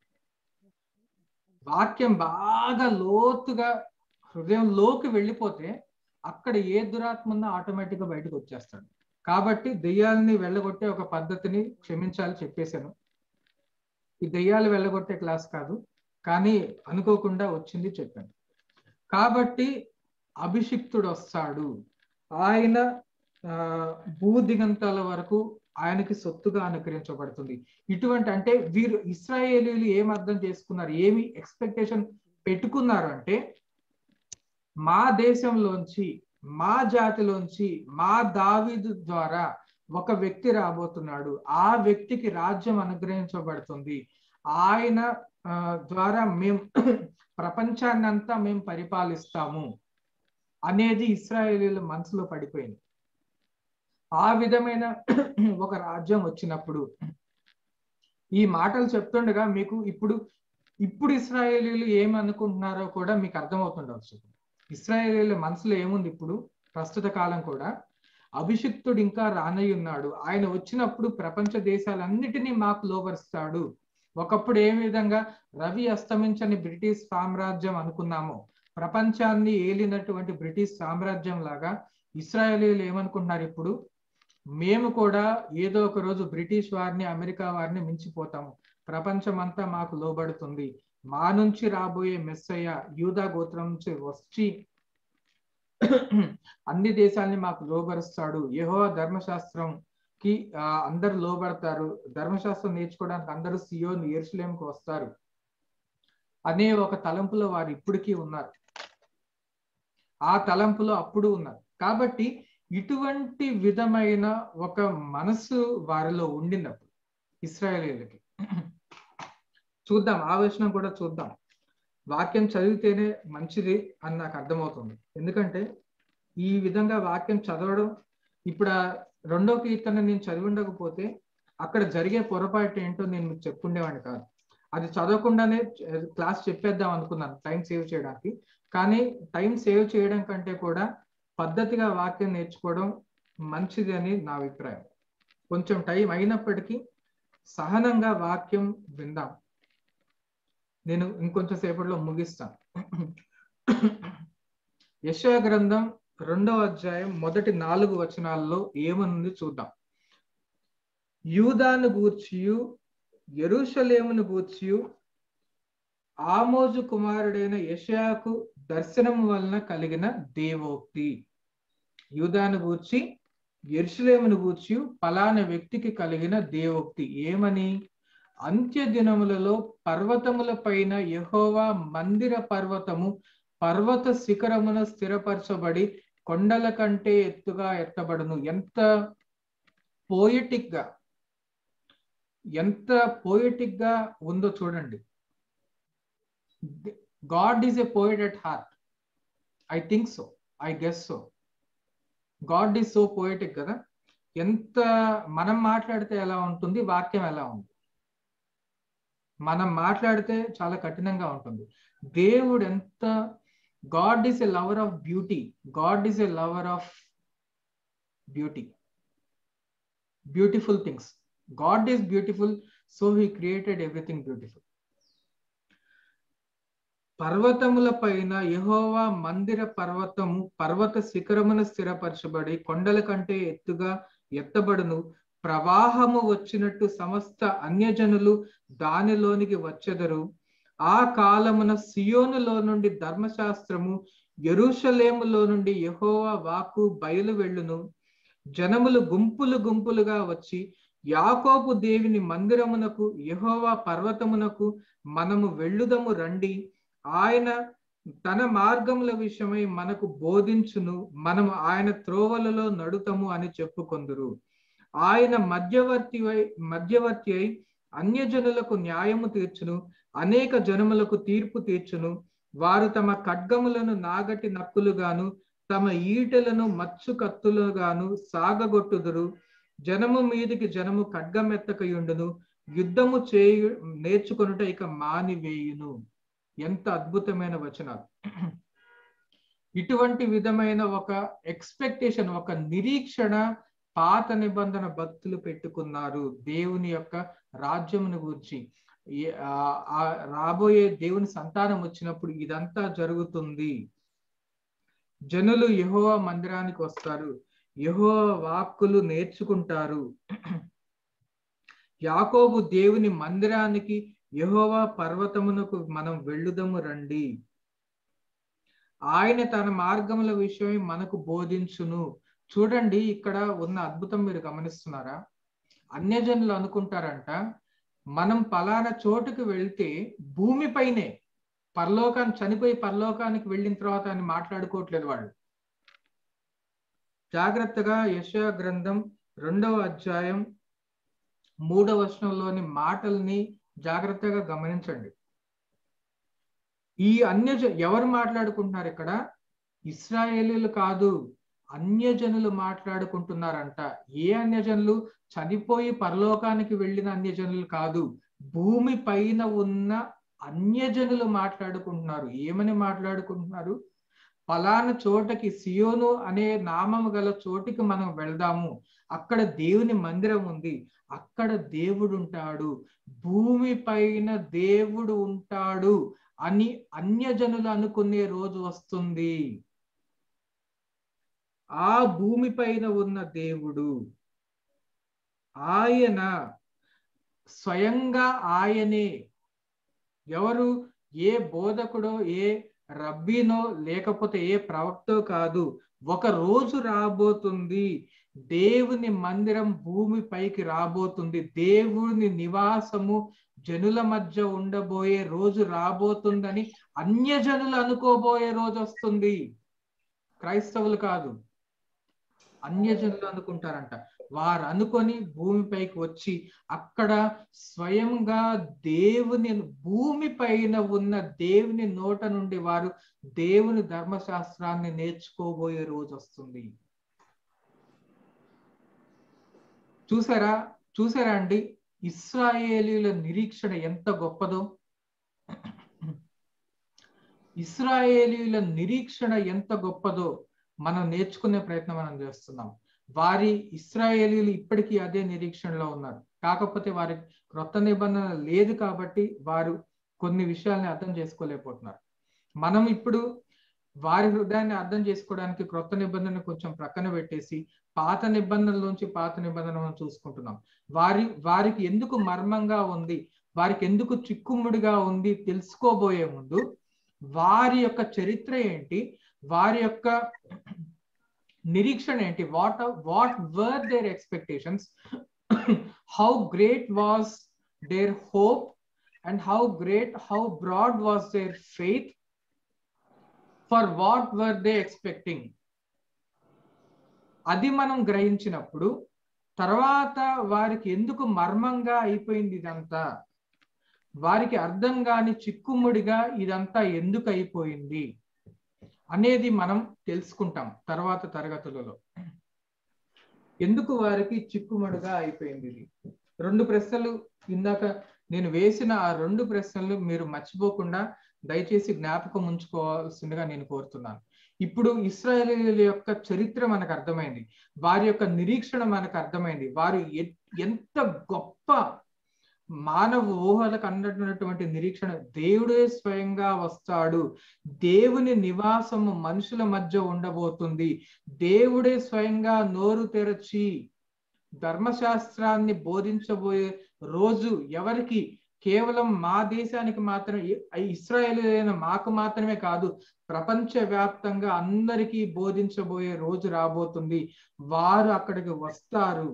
వాక్యం బాగా లోతుగా హృదయంలోకి వెళ్ళిపోతే అక్కడ ఏ దురాత్మ ఉందో ఆటోమేటిక్ గా బయటకు వచ్చేస్తాడు కాబట్టి దెయ్యాలని వెళ్ళగొట్టే ఒక పద్ధతిని క్షమించాలి చెప్పేశాను ఈ దెయ్యాలు వెళ్ళగొట్టే క్లాస్ కాదు కానీ అనుకోకుండా వచ్చింది చెప్పాను కాబట్టి అభిషిక్తుడు వస్తాడు ఆయన ఆ, భూదిగంతాల వరకు ఆయనకి సొత్తుగా అనుకరించబడుతుంది ఇటువంటి అంటే వీరు ఇస్రాయేలీలు ఏం అర్థం చేసుకున్నారు ఏమి ఎక్స్పెక్టేషన్ పెట్టుకున్నారు అంటే మా దేశంలోంచి మా జాతిలోంచి మా దావీదు ద్వారా ఒక వ్యక్తి రాబోతున్నాడు ఆ వ్యక్తికి రాజ్యం అనుగ్రహించబడుతుంది ఆయన ఆ, ద్వారా మేము ప్రపంచాన్నంతా మేము పరిపాలిస్తాము అనేది ఇస్రాయేలీల మనసులో పడిపోయింది ఆ విధమైన ఒక రాజ్యం వచ్చినప్పుడు ఈ మాటలు చెప్తుండగా మీకు ఇప్పుడు ఇప్పుడు ఇస్రాయేలీలు ఏమనుకుంటున్నారో కూడా మీకు అర్థమవుతుండవచ్చు ఇస్రాయేలీల మనసులో ఏముంది ఇప్పుడు ప్రస్తుత కాలం కూడా అభిషిక్తుడు ఇంకా రానయ్య ఉన్నాడు ఆయన వచ్చినప్పుడు ప్రపంచ దేశాలన్నిటినీ మాకు లోపరుస్తాడు ఒకప్పుడు ఏ విధంగా రవి అస్తమించని బ్రిటిష్ సామ్రాజ్యం అనుకున్నామో ప్రపంచాన్ని ఏలినటువంటి బ్రిటిష్ సామ్రాజ్యం లాగా ఇస్రాయేలీలు ఏమనుకుంటున్నారు ఇప్పుడు మేము కూడా ఏదో ఒక రోజు బ్రిటిష్ వారిని అమెరికా వారిని మించిపోతాము ప్రపంచం అంతా మాకు లోబడుతుంది మా నుంచి రాబోయే మెస్సయ్య యూదా గోత్రం నుంచి వచ్చి అన్ని దేశాల్ని మాకు లోబరుస్తాడు యెహోవా ధర్మశాస్త్రం కి ఆ, అందరు లోబడతారు ధర్మశాస్త్రం నేర్చుకోవడానికి అందరూ సియోన్ ఎరుసలేంకి వస్తారు అనే ఒక తలంపులో వారు ఇప్పటికీ ఉన్నారు ఆ తలంపులో అప్పుడు ఉన్నారు కాబట్టి ఇటువంటి విధమైన ఒక మనసు వారిలో ఉండినప్పుడు ఇస్రాయేలీలకి చూద్దాం ఆ వచనం కూడా చూద్దాం వాక్యం చదివితేనే మంచిది అని నాకు అర్థమవుతుంది ఎందుకంటే ఈ విధంగా వాక్యం చదవడం ఇప్పుడు ఆ రెండో కీర్తన నేను చదివి ఉండకపోతే అక్కడ జరిగే పొరపాటు ఏంటో నేను మీకు చెప్పుండేవాడిని కాదు అది చదవకుండానే క్లాస్ చెప్పేద్దాం అనుకున్నాను టైం సేవ్ చేయడానికి కానీ టైం సేవ్ చేయడం కంటే కూడా పద్ధతిగా వాక్యం నేర్చుకోవడం మంచిది అని నా అభిప్రాయం కొంచెం టైం అయినప్పటికీ సహనంగా వాక్యం విందాం నేను ఇంకొంచెం సేపట్లో ముగిస్తాను యశా గ్రంథం రెండవ అధ్యాయం మొదటి నాలుగు వచనాల్లో ఏమనుంది చూద్దాం యూదాను గూర్చియు ఎరుషలేమును గూర్చియు ఆమోజు కుమారుడైన యషయాకు దర్శనం వలన కలిగిన దేవోక్తి యూదాను గూర్చి ఎరుషలేమును గూర్చి పలానా వ్యక్తికి కలిగిన దేవోక్తి ఏమని అంత్య దినములలో పర్వతముల పైన యహోవా మందిర పర్వతము పర్వత శిఖరమున స్థిరపరచబడి కొండల కంటే ఎత్తుగా ఎత్తబడును ఎంత పోయిటిక్ గా ఎంత పోయిటిక్ గా ఉందో చూడండి God is a poet at heart I think so I guess so God is so poetic కదా ఎంత మనం మాట్లాడితే ఎలా ఉంటుంది వాక్యం ఎలా ఉంది మనం మాట్లాడితే చాలా కఠినంగా ఉంటుంది దేవుడు ఎంత God is a lover of beauty God is a lover of beauty beautiful things God is beautiful so he created everything beautiful పర్వతముల పైన యహోవా మందిర పర్వతము పర్వత శిఖరమున స్థిరపరచబడి కొండల కంటే ఎత్తుగా ఎత్తబడును ప్రవాహము వచ్చినట్టు సమస్త అన్యజనులు దానిలోనికి వచ్చెదరు ఆ కాలమున సియోనులో నుండి ధర్మశాస్త్రము ఎరుషలేములో నుండి యహోవా వాకు బయలు వెళ్ళును జనములు గుంపులు గుంపులుగా వచ్చి యాకోబు దేవిని మందిరమునకు యహోవా పర్వతమునకు మనము వెళ్ళుదము రండి ఆయన తన మార్గముల విషయమై మనకు బోధించును మనము ఆయన త్రోవలలో నడుతము అని చెప్పుకొందురు ఆయన మధ్యవర్తి మధ్యవర్తి అయి అన్యజనులకు న్యాయము తీర్చును అనేక జనములకు తీర్పు తీర్చును వారు తమ ఖడ్గములను నాగటి నక్కులుగాను తమ ఈటెలను మచ్చు కత్తులుగాను సాగగొట్టుదురు జనము మీదికి జనము ఖడ్గమెత్తకయుండును యుద్ధము చేయు నేర్చుకొనుట ఇక మానివేయును ఎంత అద్భుతమైన వచనాలు ఇటువంటి విధమైన ఒక ఎక్స్పెక్టేషన్ ఒక నిరీక్షణ పాత నిబంధన భక్తులు పెట్టుకున్నారు దేవుని యొక్క రాజ్యమును గురించి రాబోయే దేవుని సంతానం వచ్చినప్పుడు ఇదంతా జరుగుతుంది జనులు యహోవ మందిరానికి వస్తారు యహో వాక్కులు నేర్చుకుంటారు యాకోబు దేవుని మందిరానికి యహోవా పర్వతమునకు మనం వెళ్ళుదము రండి ఆయన తన మార్గముల విషయమై మనకు బోధించును చూడండి ఇక్కడ ఉన్న అద్భుతం మీరు గమనిస్తున్నారా అన్యజనులు అనుకుంటారంట మనం పలానా చోటుకు వెళ్తే భూమిపైనే పరలోకాన్ని చనిపోయి పరలోకానికి వెళ్ళిన తర్వాత అని మాట్లాడుకోవట్లేదు వాళ్ళు జాగ్రత్తగా యశ గ్రంథం రెండవ అధ్యాయం మూడవ వచనంలోని మాటల్ని జాగ్రత్తగా గమనించండి ఈ అన్య ఎవరు మాట్లాడుకుంటున్నారు ఇక్కడ ఇస్రాయేలీలు కాదు అన్యజనులు మాట్లాడుకుంటున్నారంట ఏ అన్యజనులు చనిపోయి పరలోకానికి వెళ్ళిన అన్యజనులు కాదు భూమి పైన ఉన్న అన్యజనులు మాట్లాడుకుంటున్నారు ఏమని మాట్లాడుకుంటున్నారు ఫలానా చోటకి సియోను అనే నామము గల చోటికి మనం వెళ్దాము అక్కడ దేవుని మందిరం ఉంది అక్కడ దేవుడు ఉంటాడు భూమి పైన దేవుడు ఉంటాడు అని అన్యజనులు అనుకునే రోజు వస్తుంది ఆ భూమి పైన ఉన్న దేవుడు ఆయన స్వయంగా ఆయనే ఎవరు ఏ బోధకుడో ఏ రబ్బీనో లేకపోతే ఏ ప్రవక్తో కాదు ఒక రోజు రాబోతుంది దేవుని మందిరం భూమి పైకి రాబోతుంది దేవుని నివాసము జనుల మధ్య ఉండబోయే రోజు రాబోతుందని అన్యజనులు అనుకోబోయే రోజు వస్తుంది క్రైస్తవులు కాదు అన్యజనులు అనుకుంటారంట వారు అనుకొని భూమిపైకి వచ్చి అక్కడ స్వయంగా దేవుని భూమి పైన ఉన్న దేవుని నోట నుండి వారు దేవుని ధర్మశాస్త్రాన్ని నేర్చుకోబోయే రోజు వస్తుంది చూసారా చూసారా అండి ఇస్రాయేలీల నిరీక్షణ ఎంత గొప్పదో ఇస్రాయేలీల నిరీక్షణ ఎంత గొప్పదో మనం నేర్చుకునే ప్రయత్నం మనం చేస్తున్నాం వారి ఇస్రాయేలీలు ఇప్పటికీ అదే నిరీక్షణలో ఉన్నారు కాకపోతే వారి క్రొత్త నిబంధన లేదు కాబట్టి వారు కొన్ని విషయాల్ని అర్థం చేసుకోలేకపోతున్నారు మనం ఇప్పుడు వారి హృదయాన్ని అర్థం చేసుకోవడానికి క్రొత్త నిబంధన కొంచెం ప్రక్కన పెట్టేసి పాత నిబంధనలోంచి పాత నిబంధన మనం చూసుకుంటున్నాం వారి వారికి ఎందుకు మర్మంగా ఉంది వారికి ఎందుకు చిక్కుముడిగా ఉంది తెలుసుకోబోయే ముందు వారి యొక్క చరిత్ర ఏంటి వారి యొక్క నిరీక్షణ ఏంటి what what were their expectations how great was their hope and how great how broad was their faith for what were they expecting అది మనం గ్రహించినప్పుడు తర్వాత వారికి ఎందుకు మర్మంగా అయిపోయింది ఇదంతా వారికి అర్థం కాని చిక్కుముడిగా ఇదంతా ఎందుకు అయిపోయింది అనేది మనం తెలుసుకుంటాం తర్వాత తరగతులలో ఎందుకు వారికి చిక్కుముడిగా అయిపోయింది ఇది రెండు ప్రశ్నలు ఇందాక నేను వేసిన ఆ రెండు ప్రశ్నలు మీరు మర్చిపోకుండా దయచేసి జ్ఞాపకం ఉంచుకోవాల్సిందిగా నేను కోరుతున్నాను ఇప్పుడు ఇస్రాయేలీల యొక్క చరిత్ర మనకు అర్థమైంది వారి యొక్క నిరీక్షణ మనకు అర్థమైంది వారు ఎంత గొప్ప మానవ ఊహలకు అన్నటువంటి నిరీక్షణ దేవుడే స్వయంగా వస్తాడు దేవుని నివాసము మనుషుల మధ్య ఉండబోతుంది దేవుడే స్వయంగా నోరు తెరచి ధర్మశాస్త్రాన్ని బోధించబోయే రోజు ఎవరికి కేవలం మా దేశానికి మాత్రమే ఇస్రాయేల్ మాకు మాత్రమే కాదు ప్రపంచ వ్యాప్తంగా అందరికీ బోధించబోయే రోజు రాబోతుంది వారు అక్కడికి వస్తారు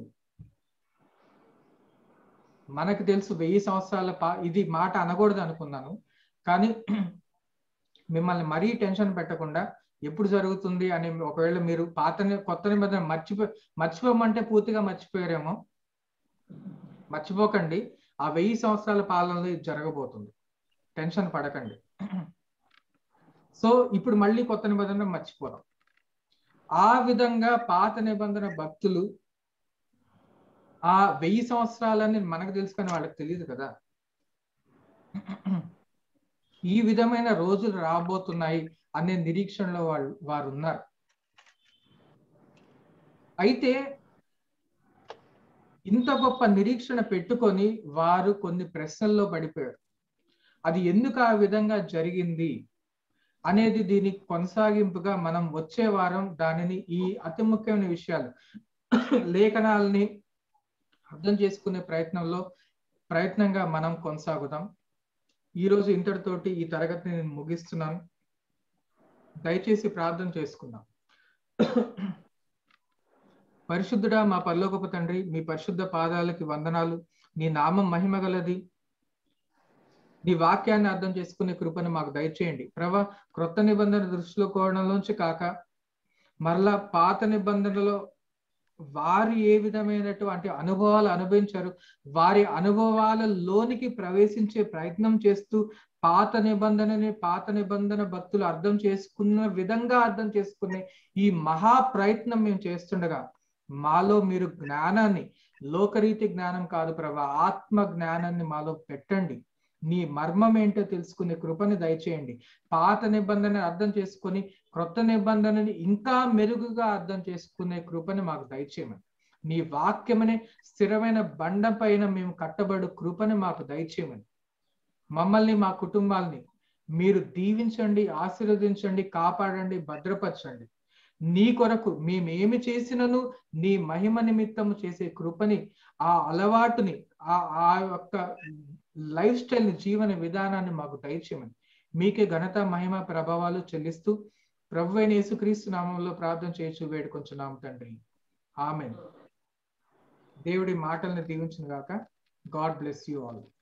మనకు తెలుసు వెయ్యి సంవత్సరాల పా ఇది మాట అనకూడదు అనుకున్నాను కానీ మిమ్మల్ని మరీ టెన్షన్ పెట్టకుండా ఎప్పుడు జరుగుతుంది అని ఒకవేళ మీరు పాత కొత్త నిబంధన మర్చిపో మర్చిపోమంటే పూర్తిగా మర్చిపోయారేమో మర్చిపోకండి ఆ వెయ్యి సంవత్సరాల పాలనలో ఇది జరగబోతుంది టెన్షన్ పడకండి సో ఇప్పుడు మళ్ళీ కొత్త నిబంధన మర్చిపోదాం ఆ విధంగా పాత నిబంధన భక్తులు ఆ వెయ్యి సంవత్సరాలని మనకు తెలుసు కానీ వాళ్ళకి తెలియదు కదా ఈ విధమైన రోజులు రాబోతున్నాయి అనే నిరీక్షణలో వాళ్ళు వారు ఉన్నారు అయితే ఇంత గొప్ప నిరీక్షణ పెట్టుకొని వారు కొన్ని ప్రశ్నల్లో పడిపోయారు అది ఎందుకు ఆ విధంగా జరిగింది అనేది దీనికి కొనసాగింపుగా మనం వచ్చే వారం దానిని ఈ అతి ముఖ్యమైన విషయాలు లేఖనాలని అర్థం చేసుకునే ప్రయత్నంలో ప్రయత్నంగా మనం కొనసాగుదాం ఈరోజు ఇంతటితోటి ఈ తరగతిని నేను ముగిస్తున్నాను దయచేసి ప్రార్థన చేసుకుందాం పరిశుద్ధుడా మా పరలోకపు తండ్రి మీ పరిశుద్ధ పాదాలకి వందనాలు నీ నామం మహిమ గలది నీ వాక్యాన్ని అర్థం చేసుకునే కృపను మాకు దయచేయండి ప్రభా క్రొత్త నిబంధన దృష్టిలో కోవడంలోంచి కాక మరలా పాత నిబంధనలో వారు ఏ విధమైనటువంటి అనుభవాలు అనుభవించారు వారి అనుభవాలలోనికి ప్రవేశించే ప్రయత్నం చేస్తూ పాత నిబంధనని పాత నిబంధన భక్తులు అర్థం చేసుకున్న విధంగా అర్థం చేసుకునే ఈ మహా ప్రయత్నం మేము చేస్తుండగా మాలో మీరు జ్ఞానాన్ని లోకరీతి జ్ఞానం కాదు ప్రభా ఆత్మ జ్ఞానాన్ని మాలో పెట్టండి నీ మర్మం ఏంటో తెలుసుకునే కృపని దయచేయండి పాత నిబంధన అర్థం చేసుకొని క్రొత్త నిబంధనని ఇంకా మెరుగుగా అర్థం చేసుకునే కృపని మాకు దయచేయమని నీ వాక్యమనే స్థిరమైన బండ పైన మేము కట్టబడు కృపని మాకు దయచేయమని మమ్మల్ని మా కుటుంబాల్ని మీరు దీవించండి ఆశీర్వదించండి కాపాడండి భద్రపరచండి నీ కొరకు మేమేమి చేసినను నీ మహిమ నిమిత్తము చేసే కృపని ఆ అలవాటుని ఆ ఆ యొక్క లైఫ్ స్టైల్ జీవన విధానాన్ని మాకు దయచేయమని మీకే ఘనత మహిమ ప్రభావాలు చెల్లిస్తూ ప్రభు అయిన యేసుక్రీస్తు నామంలో ప్రార్థన చేయొచ్చు వేడుకొంచున్నాం తండ్రి ఆమె దేవుడి మాటల్ని దీవించిన గాక గాడ్ బ్లెస్ యూ ఆల్